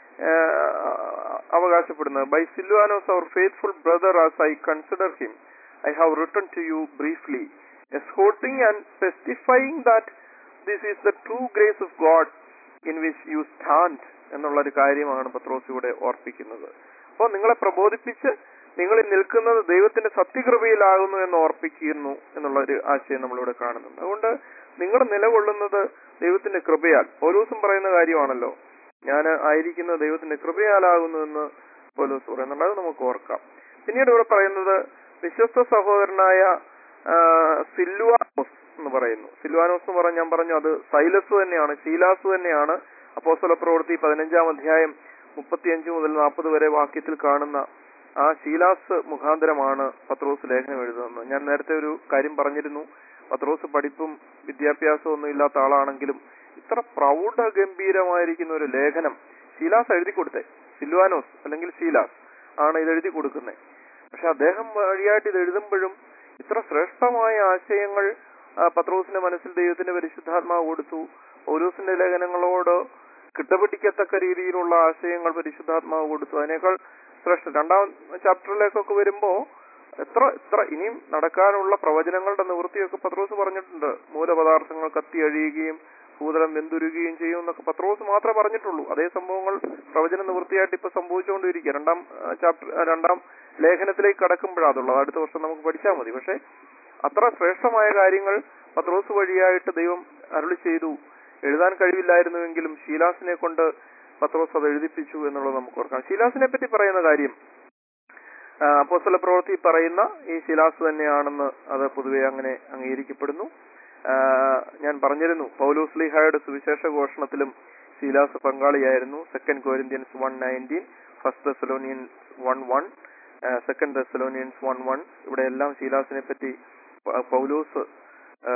ആഹ് അവകാശപ്പെടുന്നത് by Silvanus our faithful brother as I consider him I have written to you briefly exhorting and testifying that this is the true grace of God in which you stand എന്നുള്ള ഒരു കാര്യമാണ് പത്രോസ് ഇവിടെ ഓർപ്പിക്കുന്നത് അപ്പോൾ നിങ്ങളെ പ്രബോധിപ്പിച്ച് നിങ്ങൾ ഈ നിൽക്കുന്നത് ദൈവത്തിന്റെ സത്യകൃപയിലാകുന്നു എന്ന് ഓർപ്പിക്കുന്നു എന്നുള്ള ഒരു ആശയം നമ്മളിവിടെ കാണുന്നുണ്ട് അതുകൊണ്ട് നിങ്ങൾ നിലകൊള്ളുന്നത് ദൈവത്തിന്റെ കൃപയാൽ ഓരോ ദിവസം പറയുന്ന കാര്യമാണല്ലോ ഞാൻ ആയിരിക്കുന്ന ദൈവത്തിന്റെ കൃപയാലാകുന്നു എന്ന് പോലീസ് പറയുന്നുണ്ട് അത് നമുക്ക് ഓർക്കാം പിന്നീട് ഇവിടെ പറയുന്നത് വിശ്വസ്ത സഹോദരനായ ആ, സിൽവാനോസ് എന്ന് പറയുന്നു സിൽവാനോസ് എന്ന് പറഞ്ഞ് ഞാൻ പറഞ്ഞു അത് സൈലസ് തന്നെയാണ് ശീലാസ് തന്നെയാണ് അപ്പോസ്തല പ്രവൃത്തി പതിനഞ്ചാം അധ്യായം മുപ്പത്തിയഞ്ച് മുതൽ നാൽപ്പത് വരെ വാക്യത്തിൽ കാണുന്ന ആ ശീലാസ് മുഖാന്തരമാണ് പത്രോസ് ലേഖനം എഴുതുന്നത് ഞാൻ നേരത്തെ ഒരു കാര്യം പറഞ്ഞിരുന്നു പത്രോസ് പഠിപ്പും വിദ്യാഭ്യാസവും ഒന്നും ഇല്ലാത്ത ആളാണെങ്കിലും ഇത്ര പ്രൗഢ ഗംഭീരമായിരിക്കുന്ന ഒരു ലേഖനം ശീലാസ് എഴുതി കൊടുത്തേ സിൽവാനോസ് അല്ലെങ്കിൽ ശീലാസ് ആണ് ഇത് എഴുതി കൊടുക്കുന്നത് പക്ഷെ അദ്ദേഹം വഴിയായിട്ട് ഇത് എഴുതുമ്പോഴും ഇത്ര ശ്രേഷ്ഠമായ ആശയങ്ങൾ ആ, പത്രോസിന്റെ മനസ്സിൽ ദൈവത്തിന്റെ പരിശുദ്ധാത്മാവ് കൊടുത്തു പൗലോസിന്റെ ലേഖനങ്ങളോട് കിട്ടപിടിക്കത്തക്ക രീതിയിലുള്ള ആശയങ്ങൾ പരിശുദ്ധാത്മാവ് കൊടുത്തു അതിനേക്കാൾ ശ്രേഷ്ഠ രണ്ടാം ചാപ്റ്ററിലേക്കൊക്കെ വരുമ്പോ എത്ര എത്ര ഇനിയും നടക്കാനുള്ള പ്രവചനങ്ങളുടെ നിവൃത്തിയൊക്കെ പത്രോസ് പറഞ്ഞിട്ടുണ്ട് മൂലപദാർത്ഥങ്ങൾ കത്തി അഴിയുകയും ഭൂതലം വെന്തുരുകയും ചെയ്യും എന്നൊക്കെ പത്രോസ് മാത്രമേ പറഞ്ഞിട്ടുള്ളൂ അതേ സംഭവങ്ങൾ പ്രവചന നിവൃത്തിയായിട്ട് ഇപ്പൊ സംഭവിച്ചുകൊണ്ടിരിക്കുക രണ്ടാം ചാപ്റ്റർ രണ്ടാം ലേഖനത്തിലേക്ക് കടക്കുമ്പോഴാതുള്ളത് അടുത്ത വർഷം നമുക്ക് പഠിച്ചാൽ മതി പക്ഷെ അത്ര ശ്രേഷ്ഠമായ കാര്യങ്ങൾ പത്രോസ് വഴിയായിട്ട് ദൈവം അരുളി ചെയ്തു എഴുതാൻ കഴിവില്ലായിരുന്നുവെങ്കിലും ശീലാസിനെ കൊണ്ട് പത്രോസ് അത് എഴുതിപ്പിച്ചു എന്നുള്ളത് നമുക്ക് ഓർക്കാം ശീലാസിനെ പറ്റി പറയുന്ന കാര്യം ആ, അപ്പോസ്തല പ്രവൃത്തി പറയുന്ന ഈ ശിലാസ് തന്നെയാണെന്ന് അത് പൊതുവെ അങ്ങനെ അംഗീകരിക്കപ്പെടുന്നു ആ, ഞാൻ പറഞ്ഞിരുന്നു പൗലോസ് ലീഹായുടെ സുവിശേഷ ഘോഷണത്തിലും ശീലാസ് പങ്കാളിയായിരുന്നു second Corinthians one nineteen first Thessalonians one one second Thessalonians one one ഇവിടെ എല്ലാം ശീലാസിനെ പറ്റി പ- പൗലോസ് ആ,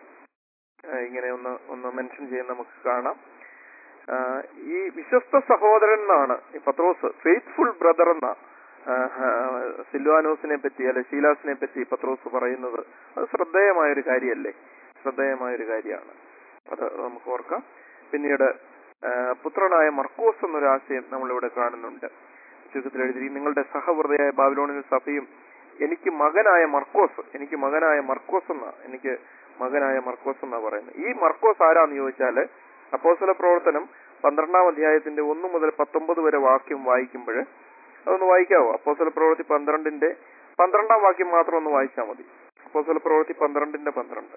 ആ, ഇങ്ങനെ ഒന്ന് ഒന്ന് മെൻഷൻ ചെയ്യുന്ന നമുക്ക് കാണാം ആ, ഈ വിശ്വസ്ത സഹോദരൻ എന്നാണ് ഈ പത്രോസ് ഫെയ്ത്ത്ഫുൾ ബ്രദർ എന്ന ആ, ആ, സിൽവാനോസിനെ പറ്റി അല്ലെ ശീലാസിനെ പറ്റി പത്രോസ് പറയുന്നത് അത് ശ്രദ്ധേയമായ ഒരു കാര്യമല്ലേ ശ്രദ്ധേയമായ ഒരു കാര്യമാണ് അത് നമുക്ക് ഓർക്കാം പിന്നീട് ആ, പുത്രനായ മർക്കോസ് എന്നൊരു ആശയം നമ്മളിവിടെ കാണുന്നുണ്ട് ചുരുക്കത്തിൽ എഴുതി നിങ്ങളുടെ സഹവൃതയായ ബാബിലോണിന്റെ സഭയും എനിക്ക് മകനായ മർക്കോസ് എനിക്ക് മകനായ മർക്കോസ് എന്നാ എനിക്ക് മകനായ മർക്കോസ് എന്നാ പറയുന്നത് ഈ മർക്കോസ് ആരാന്ന് ചോദിച്ചാല് അപ്പോസ്തല പ്രവർത്തനം പന്ത്രണ്ടാം അധ്യായത്തിന്റെ ഒന്ന് മുതൽ പത്തൊമ്പത് വരെ വാക്യം വായിക്കുമ്പോൾ അതൊന്ന് വായിക്കാവോ അപ്പോസ്തല പ്രവൃത്തി പന്ത്രണ്ടിന്റെ പന്ത്രണ്ടാം വാക്യം മാത്രം ഒന്ന് വായിച്ചാൽ മതി അപ്പോസ്തല പ്രവൃത്തി പന്ത്രണ്ടിന്റെ പന്ത്രണ്ട്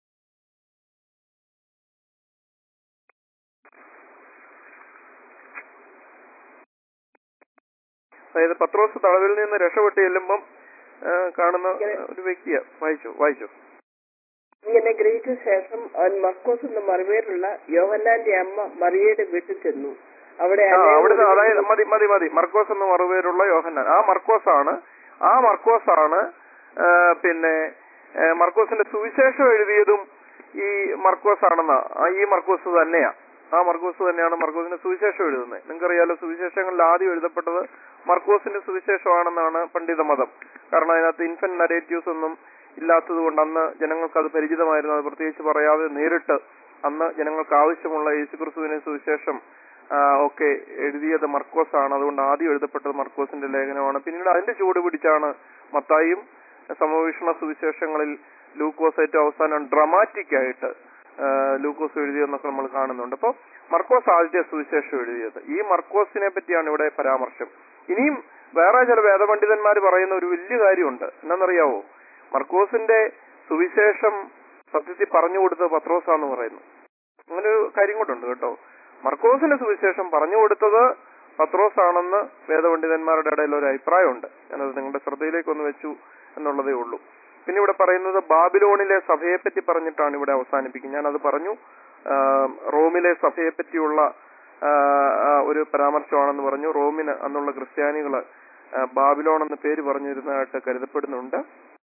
അതായത് പത്രോസ് തടവിൽ നിന്ന് രക്ഷപ്പെട്ട് ചെല്ലുമ്പം ആ, കാണുന്ന ഒരു വ്യക്തിയാ വായിച്ചോ വായിച്ചോ ഇങ്ങനെ ഗ്രഹിച്ച ശേഷം അവൻ മർക്കോസ് എന്ന മറുപേരുള്ള യോഹന്നാന്റെ അമ്മ മറിയയുടെ വീട്ടിൽ ചെന്നു അവിടെ ആ അനേകം അവിടുന്ന് ഒരുങ്ങി- അതായത് മതി മതി മതി മർക്കോസ് എന്ന് മറുപേരുള്ള യോഹന്നാൻ ആ മർക്കോസ് ആണ് ആ മർക്കോസ് ആണ് ആ, പിന്നെ ആ, മർക്കോസിന്റെ സുവിശേഷം എഴുതിയതും ഈ മർക്കോസ് ആണെന്നാ ആ, ഈ മർക്കോസ് തന്നെയാ ആ മർക്കോസ് തന്നെയാണ് മർക്കോസിന്റെ സുവിശേഷം എഴുതുന്നത് നിങ്ങൾക്കറിയാലോ സുവിശേഷങ്ങളിൽ ആദ്യം എഴുതപ്പെട്ടത് മർക്കോസിന്റെ സുവിശേഷമാണെന്നാണ് പണ്ഡിത മതം കാരണം അതിനകത്ത് ഇൻഫന്റ് നരേറ്റീവ്സ് ഒന്നും ഇല്ലാത്തത് കൊണ്ട് അന്ന് ജനങ്ങൾക്ക് അത് പരിചിതമായിരുന്നു അത് പ്രത്യേകിച്ച് പറയാതെ നേരിട്ട് അന്ന് ജനങ്ങൾക്ക് ആവശ്യമുള്ള യേശുക്രിസ്തുവിനെ സുവിശേഷം ആ, ഒക്കെ എഴുതിയത് മർക്കോസ് ആണ് അതുകൊണ്ട് ആദ്യം എഴുതപ്പെട്ടത് മർക്കോസിന്റെ ലേഖനമാണ് പിന്നീട് അതിന്റെ ചുവട് പിടിച്ചാണ് മത്തായും സമവീക്ഷണ സുവിശേഷങ്ങളിൽ ലൂക്കോസ് ഏറ്റവും അവസാനം ഡ്രമാറ്റിക് ആയിട്ട് ആ, ലൂക്കോസ് എഴുതിയെന്നൊക്കെ നമ്മൾ കാണുന്നുണ്ട് അപ്പോൾ മർക്കോസ് ആദ്യത്തെ സുവിശേഷം എഴുതിയത് ഈ മർക്കോസിനെ പറ്റിയാണ് ഇവിടെ പരാമർശം ഇനിയും വേറെ ചില വേദപണ്ഡിതന്മാർ പറയുന്ന ഒരു വലിയ കാര്യമുണ്ട് എന്നാണെന്നറിയാവോ മർക്കോസിന്റെ സുവിശേഷം സത്യത്തിൽ പറഞ്ഞു കൊടുത്തത് പത്രോസാന്ന് പറയുന്നു അങ്ങനെ ഒരു കാര്യം കൊണ്ടുണ്ട് കേട്ടോ മർക്കോസിന്റെ സുവിശേഷം പറഞ്ഞു കൊടുത്തത് പത്രോസ് ആണെന്ന് വേദപണ്ഡിതന്മാരുടെ ഇടയിൽ ഒരു അഭിപ്രായമുണ്ട് ഞാനത് നിങ്ങളുടെ ശ്രദ്ധയിലേക്ക് ഒന്ന് വെച്ചു എന്നുള്ളതേ ഉള്ളൂ പിന്നെ ഇവിടെ പറയുന്നത് ബാബിലോണിലെ സഭയെ പറ്റി പറഞ്ഞിട്ടാണ് ഇവിടെ അവസാനിപ്പിക്കുന്നത് ഞാനത് പറഞ്ഞു ആ, റോമിലെ സഭയെ പറ്റിയുള്ള ആ, ആ, ഒരു പരാമർശമാണെന്ന് പറഞ്ഞു റോമിന് അന്നുള്ള ക്രിസ്ത്യാനികള് ആ, ബാബിലോൺ എന്ന പേര് പറഞ്ഞിരുന്നതായിട്ട് കരുതപ്പെടുന്നുണ്ട്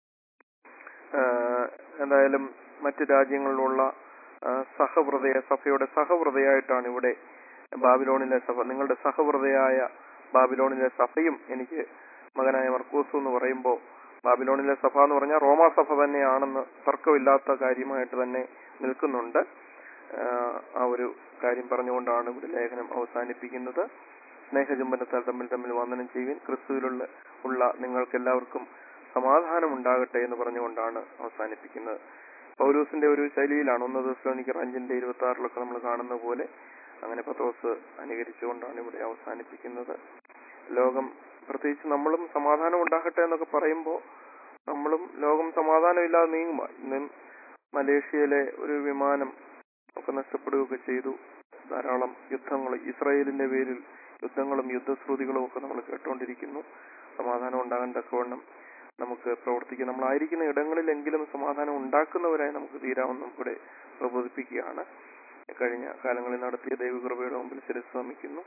ആ, എന്തായാലും മറ്റു രാജ്യങ്ങളിലുള്ള ആ, സഹവ്രതയ സഭയുടെ സഹവ്രതയായിട്ടാണ് ഇവിടെ ബാബിലോണിലെ സഭ നിങ്ങളുടെ സഹവ്രതയായ ബാബിലോണിലെ സഭയും എനിക്ക് മകനായ മർക്കൂസ് എന്ന് പറയുമ്പോൾ ബാബിലോണിലെ സഭ എന്ന് പറഞ്ഞാൽ റോമാ സഭ തന്നെയാണെന്ന് തർക്കമില്ലാത്ത കാര്യമായിട്ട് തന്നെ നിൽക്കുന്നുണ്ട് ആ, ആ ഒരു കാര്യം പറഞ്ഞുകൊണ്ടാണ് ഇവിടെ ലേഖനം അവസാനിപ്പിക്കുന്നത് സ്നേഹചുംബനത്താൽ തമ്മിൽ തമ്മിൽ വന്ദനം ചെയ്യുവിൻ ക്രിസ്തുവിലുള്ള ഉള്ള നിങ്ങൾക്ക് എല്ലാവർക്കും സമാധാനം ഉണ്ടാകട്ടെ എന്ന് പറഞ്ഞുകൊണ്ടാണ് അവസാനിപ്പിക്കുന്നത് പൗലൂസിന്റെ ഒരു ശൈലിയിലാണ് ഒന്ന് ദിവസം അഞ്ചിന്റെ ഇരുപത്തി ആറിലൊക്കെ നമ്മൾ കാണുന്ന പോലെ അങ്ങനെ പത്രോസ് അനുകരിച്ചുകൊണ്ടാണ് ഇവിടെ അവസാനിപ്പിക്കുന്നത് ലോകം പ്രത്യേകിച്ച് നമ്മളും സമാധാനം ഉണ്ടാകട്ടെ എന്നൊക്കെ പറയുമ്പോൾ നമ്മളും ലോകം സമാധാനമില്ലാതെ നീങ്ങുക ഇന്ന് മലേഷ്യയിലെ ഒരു വിമാനം ഒക്കെ നഷ്ടപ്പെടുകയൊക്കെ ചെയ്തു ധാരാളം യുദ്ധങ്ങൾ ഇസ്രായേലിന്റെ പേരിൽ യുദ്ധങ്ങളും യുദ്ധശ്രുതികളും ഒക്കെ നമ്മൾ കേട്ടുകൊണ്ടിരിക്കുന്നു സമാധാനം ഉണ്ടാകാൻ തക്കവണ്ണം നമുക്ക് പ്രവർത്തിക്കാം നമ്മളായിരിക്കുന്ന ഇടങ്ങളിലെങ്കിലും സമാധാനം ഉണ്ടാക്കുന്നവരായി നമുക്ക് തീരാമെന്നും കൂടെ പ്രബോധിപ്പിക്കുകയാണ് കഴിഞ്ഞ കാലങ്ങളിൽ നടത്തിയ ദൈവകൃപയുടെ മുമ്പിൽ ശിരസ്വാമിക്കുന്നു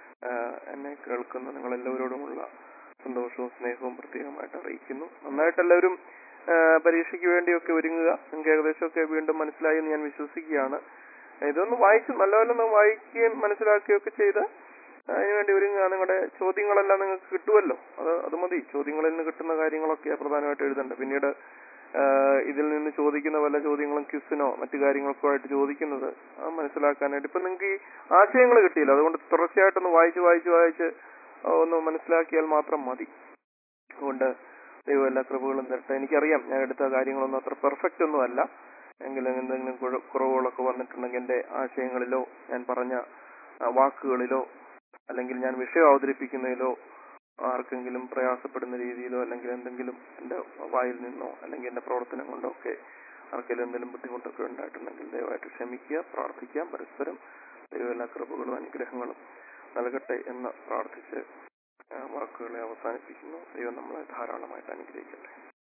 എന്നെ കേൾക്കുന്ന നിങ്ങളെല്ലാവരോടുമുള്ള സന്തോഷവും സ്നേഹവും പ്രത്യേകമായിട്ട് അറിയിക്കുന്നു നന്നായിട്ട് എല്ലാവരും ആ, പരീക്ഷയ്ക്ക് വേണ്ടിയൊക്കെ ഒരുങ്ങുക നിങ്ങൾക്ക് ഏകദേശമൊക്കെ വീണ്ടും മനസ്സിലായി എന്ന് ഞാൻ വിശ്വസിക്കുകയാണ് ഇതൊന്ന് വായിച്ച് നല്ലപോലെ വായിക്കുകയും മനസ്സിലാക്കുകയും ഒക്കെ ചെയ്ത് അതിനുവേണ്ടി ഒരുങ്ങുക നിങ്ങളുടെ ചോദ്യങ്ങളെല്ലാം നിങ്ങൾക്ക് കിട്ടുമല്ലോ അത് അത് മതി ചോദ്യങ്ങളിൽ നിന്ന് കിട്ടുന്ന കാര്യങ്ങളൊക്കെയാണ് പ്രധാനമായിട്ട് എഴുതേണ്ടത് പിന്നീട് ആ, ഇതിൽ നിന്ന് ചോദിക്കുന്ന വല്ല ചോദ്യങ്ങളും ക്വിസിനോ മറ്റു കാര്യങ്ങൾക്കോ ആയിട്ട് ചോദിക്കുന്നത് അത് മനസ്സിലാക്കാനായിട്ട് ഇപ്പൊ നിങ്ങൾക്ക് ഈ ആശയങ്ങൾ കിട്ടിയില്ല അതുകൊണ്ട് തുടർച്ചയായിട്ടൊന്ന് വായിച്ച് വായിച്ച് വായിച്ച് ഒന്ന് മനസ്സിലാക്കിയാൽ മാത്രം മതി അതുകൊണ്ട് ദൈവം എല്ലാ കൃപകളും തരട്ടെ എനിക്കറിയാം ഞാൻ എടുത്ത കാര്യങ്ങളൊന്നും അത്ര പെർഫെക്റ്റ് ഒന്നും അല്ല എങ്കിലും എന്തെങ്കിലും കുഴ- കുറവുകളൊക്കെ വന്നിട്ടുണ്ടെങ്കിൽ എന്റെ ആശയങ്ങളിലോ ഞാൻ പറഞ്ഞ ആ, വാക്കുകളിലോ അല്ലെങ്കിൽ ഞാൻ വിഷയം അവതരിപ്പിക്കുന്നതിലോ ആർക്കെങ്കിലും പ്രയാസപ്പെടുന്ന രീതിയിലോ അല്ലെങ്കിൽ എന്തെങ്കിലും എന്റെ വായിൽ നിന്നോ അല്ലെങ്കിൽ എന്റെ പ്രവർത്തനം കൊണ്ടോ ഒക്കെ ആർക്കെങ്കിലും എന്തെങ്കിലും ബുദ്ധിമുട്ടൊക്കെ ഉണ്ടായിട്ടുണ്ടെങ്കിൽ ദയവായിട്ട് ക്ഷമിക്കുക പ്രാർത്ഥിക്കാം പരസ്പരം ദൈവം എല്ലാ കൃപകളും അനുഗ്രഹങ്ങളും നൽകട്ടെ എന്ന് പ്രാർത്ഥിച്ച് ആ, വാക്കുകളെ അവസാനിപ്പിക്കുന്നു ദൈവം നമ്മളെ ധാരാളമായിട്ട് അനുഗ്രഹിക്കട്ടെ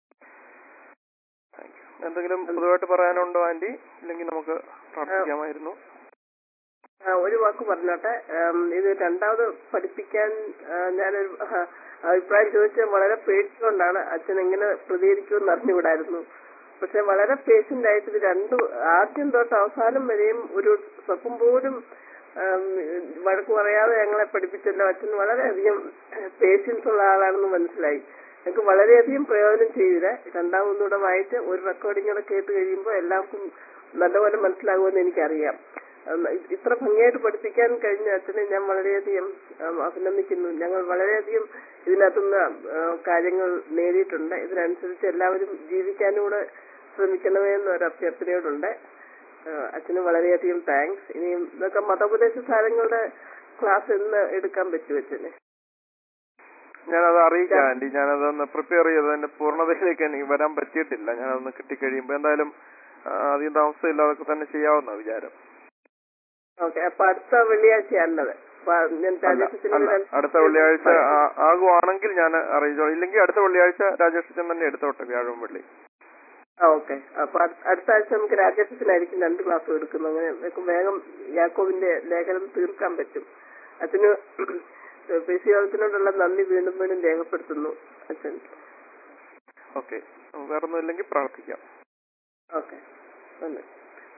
താങ്ക് യു എന്തെങ്കിലും പൊതുവായിട്ട് പറയാനുണ്ടോ ആന്റി ഇല്ലെങ്കിൽ നമുക്ക് പ്രാർത്ഥിക്കാമായിരുന്നു ആ, ഒരു വാക്ക് പറഞ്ഞോട്ടെ ഉം, ഇത് രണ്ടാമത് പഠിപ്പിക്കാൻ ആ, ഞാനൊരു ആ, അഭിപ്രായം ചോദിച്ചത് വളരെ പേടിച്ചുകൊണ്ടാണ് അച്ഛൻ എങ്ങനെ പ്രതികരിക്കുമെന്ന് അറിഞ്ഞുകൂടായിരുന്നു പക്ഷെ വളരെ പേഷ്യന്റ് ആയിട്ട് ഇത് രണ്ടു ആദ്യം തൊട്ട് അവസാനം വരെയും ഒരു സ്വപ്പം പോലും ഉം, വഴക്ക് പറയാതെ ഞങ്ങളെ പഠിപ്പിച്ചല്ലോ അച്ഛൻ വളരെയധികം പേഷ്യൻസ് ഉള്ള ആളാണെന്ന് മനസ്സിലായി ഞങ്ങൾക്ക് വളരെയധികം പ്രയോജനം ചെയ്തില്ല രണ്ടാമതൊന്നുകൂടെ വായിച്ച് ഒരു റെക്കോർഡിംഗ് കൂടെ കേട്ട് കഴിയുമ്പോൾ എല്ലാവർക്കും നല്ലപോലെ മനസ്സിലാകുമെന്ന് എനിക്കറിയാം ഉം, ഇ- ഇത്ര ഭംഗിയായിട്ട് പഠിപ്പിക്കാൻ കഴിഞ്ഞ അച്ഛനെ ഞാൻ വളരെയധികം ഉം, അഭിനന്ദിക്കുന്നു ഞങ്ങൾ വളരെയധികം ഇതിനകത്തുനിന്ന് ആ, കാര്യങ്ങൾ നേടിയിട്ടുണ്ട് ഇതിനനുസരിച്ച് എല്ലാവരും ജീവിക്കാനും കൂടെ ശ്രമിക്കണമേ എന്നൊരു അഭ്യർത്ഥനയോടുണ്ട് ആ, അച്ഛന് വളരെയധികം താങ്ക്സ് ഇനിയും ഇതൊക്കെ മതോപദേശ സാരങ്ങളുടെ ക്ലാസ് എന്ന് എടുക്കാൻ പറ്റും അച്ഛന് ഞാനത് അറിയിക്കാം ആന്റി ഞാനതൊന്ന് പ്രിപ്പയർ ചെയ്ത് അതിന്റെ പൂർണ്ണതയിലേക്ക് എനിക്ക് വരാൻ പറ്റിയിട്ടില്ല ഞാനതൊന്ന് കിട്ടിക്കഴിയുമ്പോ എന്തായാലും ആ, അധികം താമസമില്ലാതൊക്കെ തന്നെ ചെയ്യാവുന്ന വിചാരം ഓക്കെ അപ്പൊ അടുത്ത വെള്ളിയാഴ്ചയാണത് അപ്പൊ ഞാൻ അല്ല, രാജേഷത്തിന് അല്ല. ഒരു- അടുത്ത വെള്ളിയാഴ്ച ആ- ആകുവാണെങ്കിൽ ഞാൻ അറിയിച്ചോ ഇല്ലെങ്കിൽ അടുത്ത വെള്ളിയാഴ്ച രാജേഷൻ തന്നെ എടുത്തോട്ടെ വ്യാഴം വെള്ളി ആ ഓക്കെ അപ്പൊ അടു- അടുത്ത ആഴ്ച നമുക്ക് രാജേഷത്തിനായിരിക്കും രണ്ട് ക്ലാസ് എടുക്കുന്നത് അങ്ങനെ നമുക്ക് വേഗം യാക്കോബിന്റെ ലേഖനം തീർക്കാൻ പറ്റും അച്ഛന് ഫിസിയോളജിനോടുള്ള നന്ദി വീണ്ടും വീണ്ടും രേഖപ്പെടുത്തുന്നു അച്ഛൻ ഓക്കെ വേറൊന്നും ഇല്ലെങ്കിൽ പ്രാർത്ഥിക്കാം ഓക്കെ നന്ദി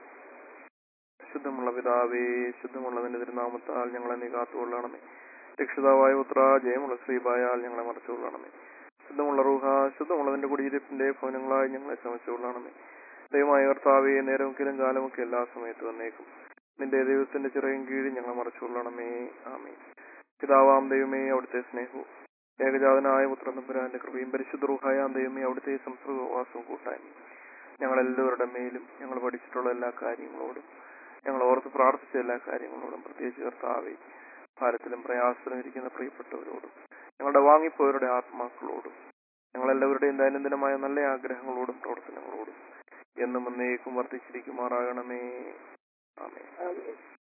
ശുദ്ധമുള്ള പിതാവേ ശുദ്ധമുള്ള നിന്റെ തിരുനാമത്താൽ ഞങ്ങളെ നീ കാത്തുകൊള്ളണമേ രക്ഷിതാവായ പുത്ര ജയമുള്ള ശ്രീബായാൽ ഞങ്ങളെ മറച്ചുകൊള്ളണമേ ശുദ്ധമുള്ള റൂഹ ശുദ്ധമുള്ള നിന്റെ കുടിയിരിപ്പിന്റെ ഭവനങ്ങളായി ഞങ്ങളെ ശ്രമിച്ചുകൊള്ളണമേ ദൈവമായ കർത്താവേ നേരമൊക്കെയും കാലമൊക്കെ എല്ലാ സമയത്തും വന്നേക്കും നിന്റെ ദൈവത്തിന്റെ ചിറയും കീഴിൽ ഞങ്ങൾ മറച്ചുകൊള്ളണമേ ആമേ പിതാവാം ദൈവമേ അവിടുത്തെ സ്നേഹവും ഏകജാതനായ പുത്രനമ്പുരാന്റെ കൃപയും പരിശുദ്ധ റൂഹായാം ദൈവമേ അവിടുത്തെ സംസർഗവാസവും കൂട്ടാനും ഞങ്ങളെല്ലാവരുടെ മേലും ഞങ്ങൾ പഠിച്ചിട്ടുള്ള എല്ലാ കാര്യങ്ങളോടും ഞങ്ങൾ ഓർത്ത് പ്രാർത്ഥിച്ച എല്ലാ കാര്യങ്ങളോടും പ്രത്യേകിച്ച് കർത്താവെ ഭാരത്തിലും പ്രയാസത്തിലും ഇരിക്കുന്ന പ്രിയപ്പെട്ടവരോടും ഞങ്ങളുടെ വാങ്ങിപ്പോയവരുടെ ആത്മാക്കളോടും ഞങ്ങളെല്ലാവരുടെയും ദൈനംദിനമായ നല്ല ആഗ്രഹങ്ങളോടും പ്രവർത്തനങ്ങളോടും എന്നും എന്നേക്കും വർദ്ധിച്ചിരിക്കുമാറാകണമേ ആമേ ആമേൻ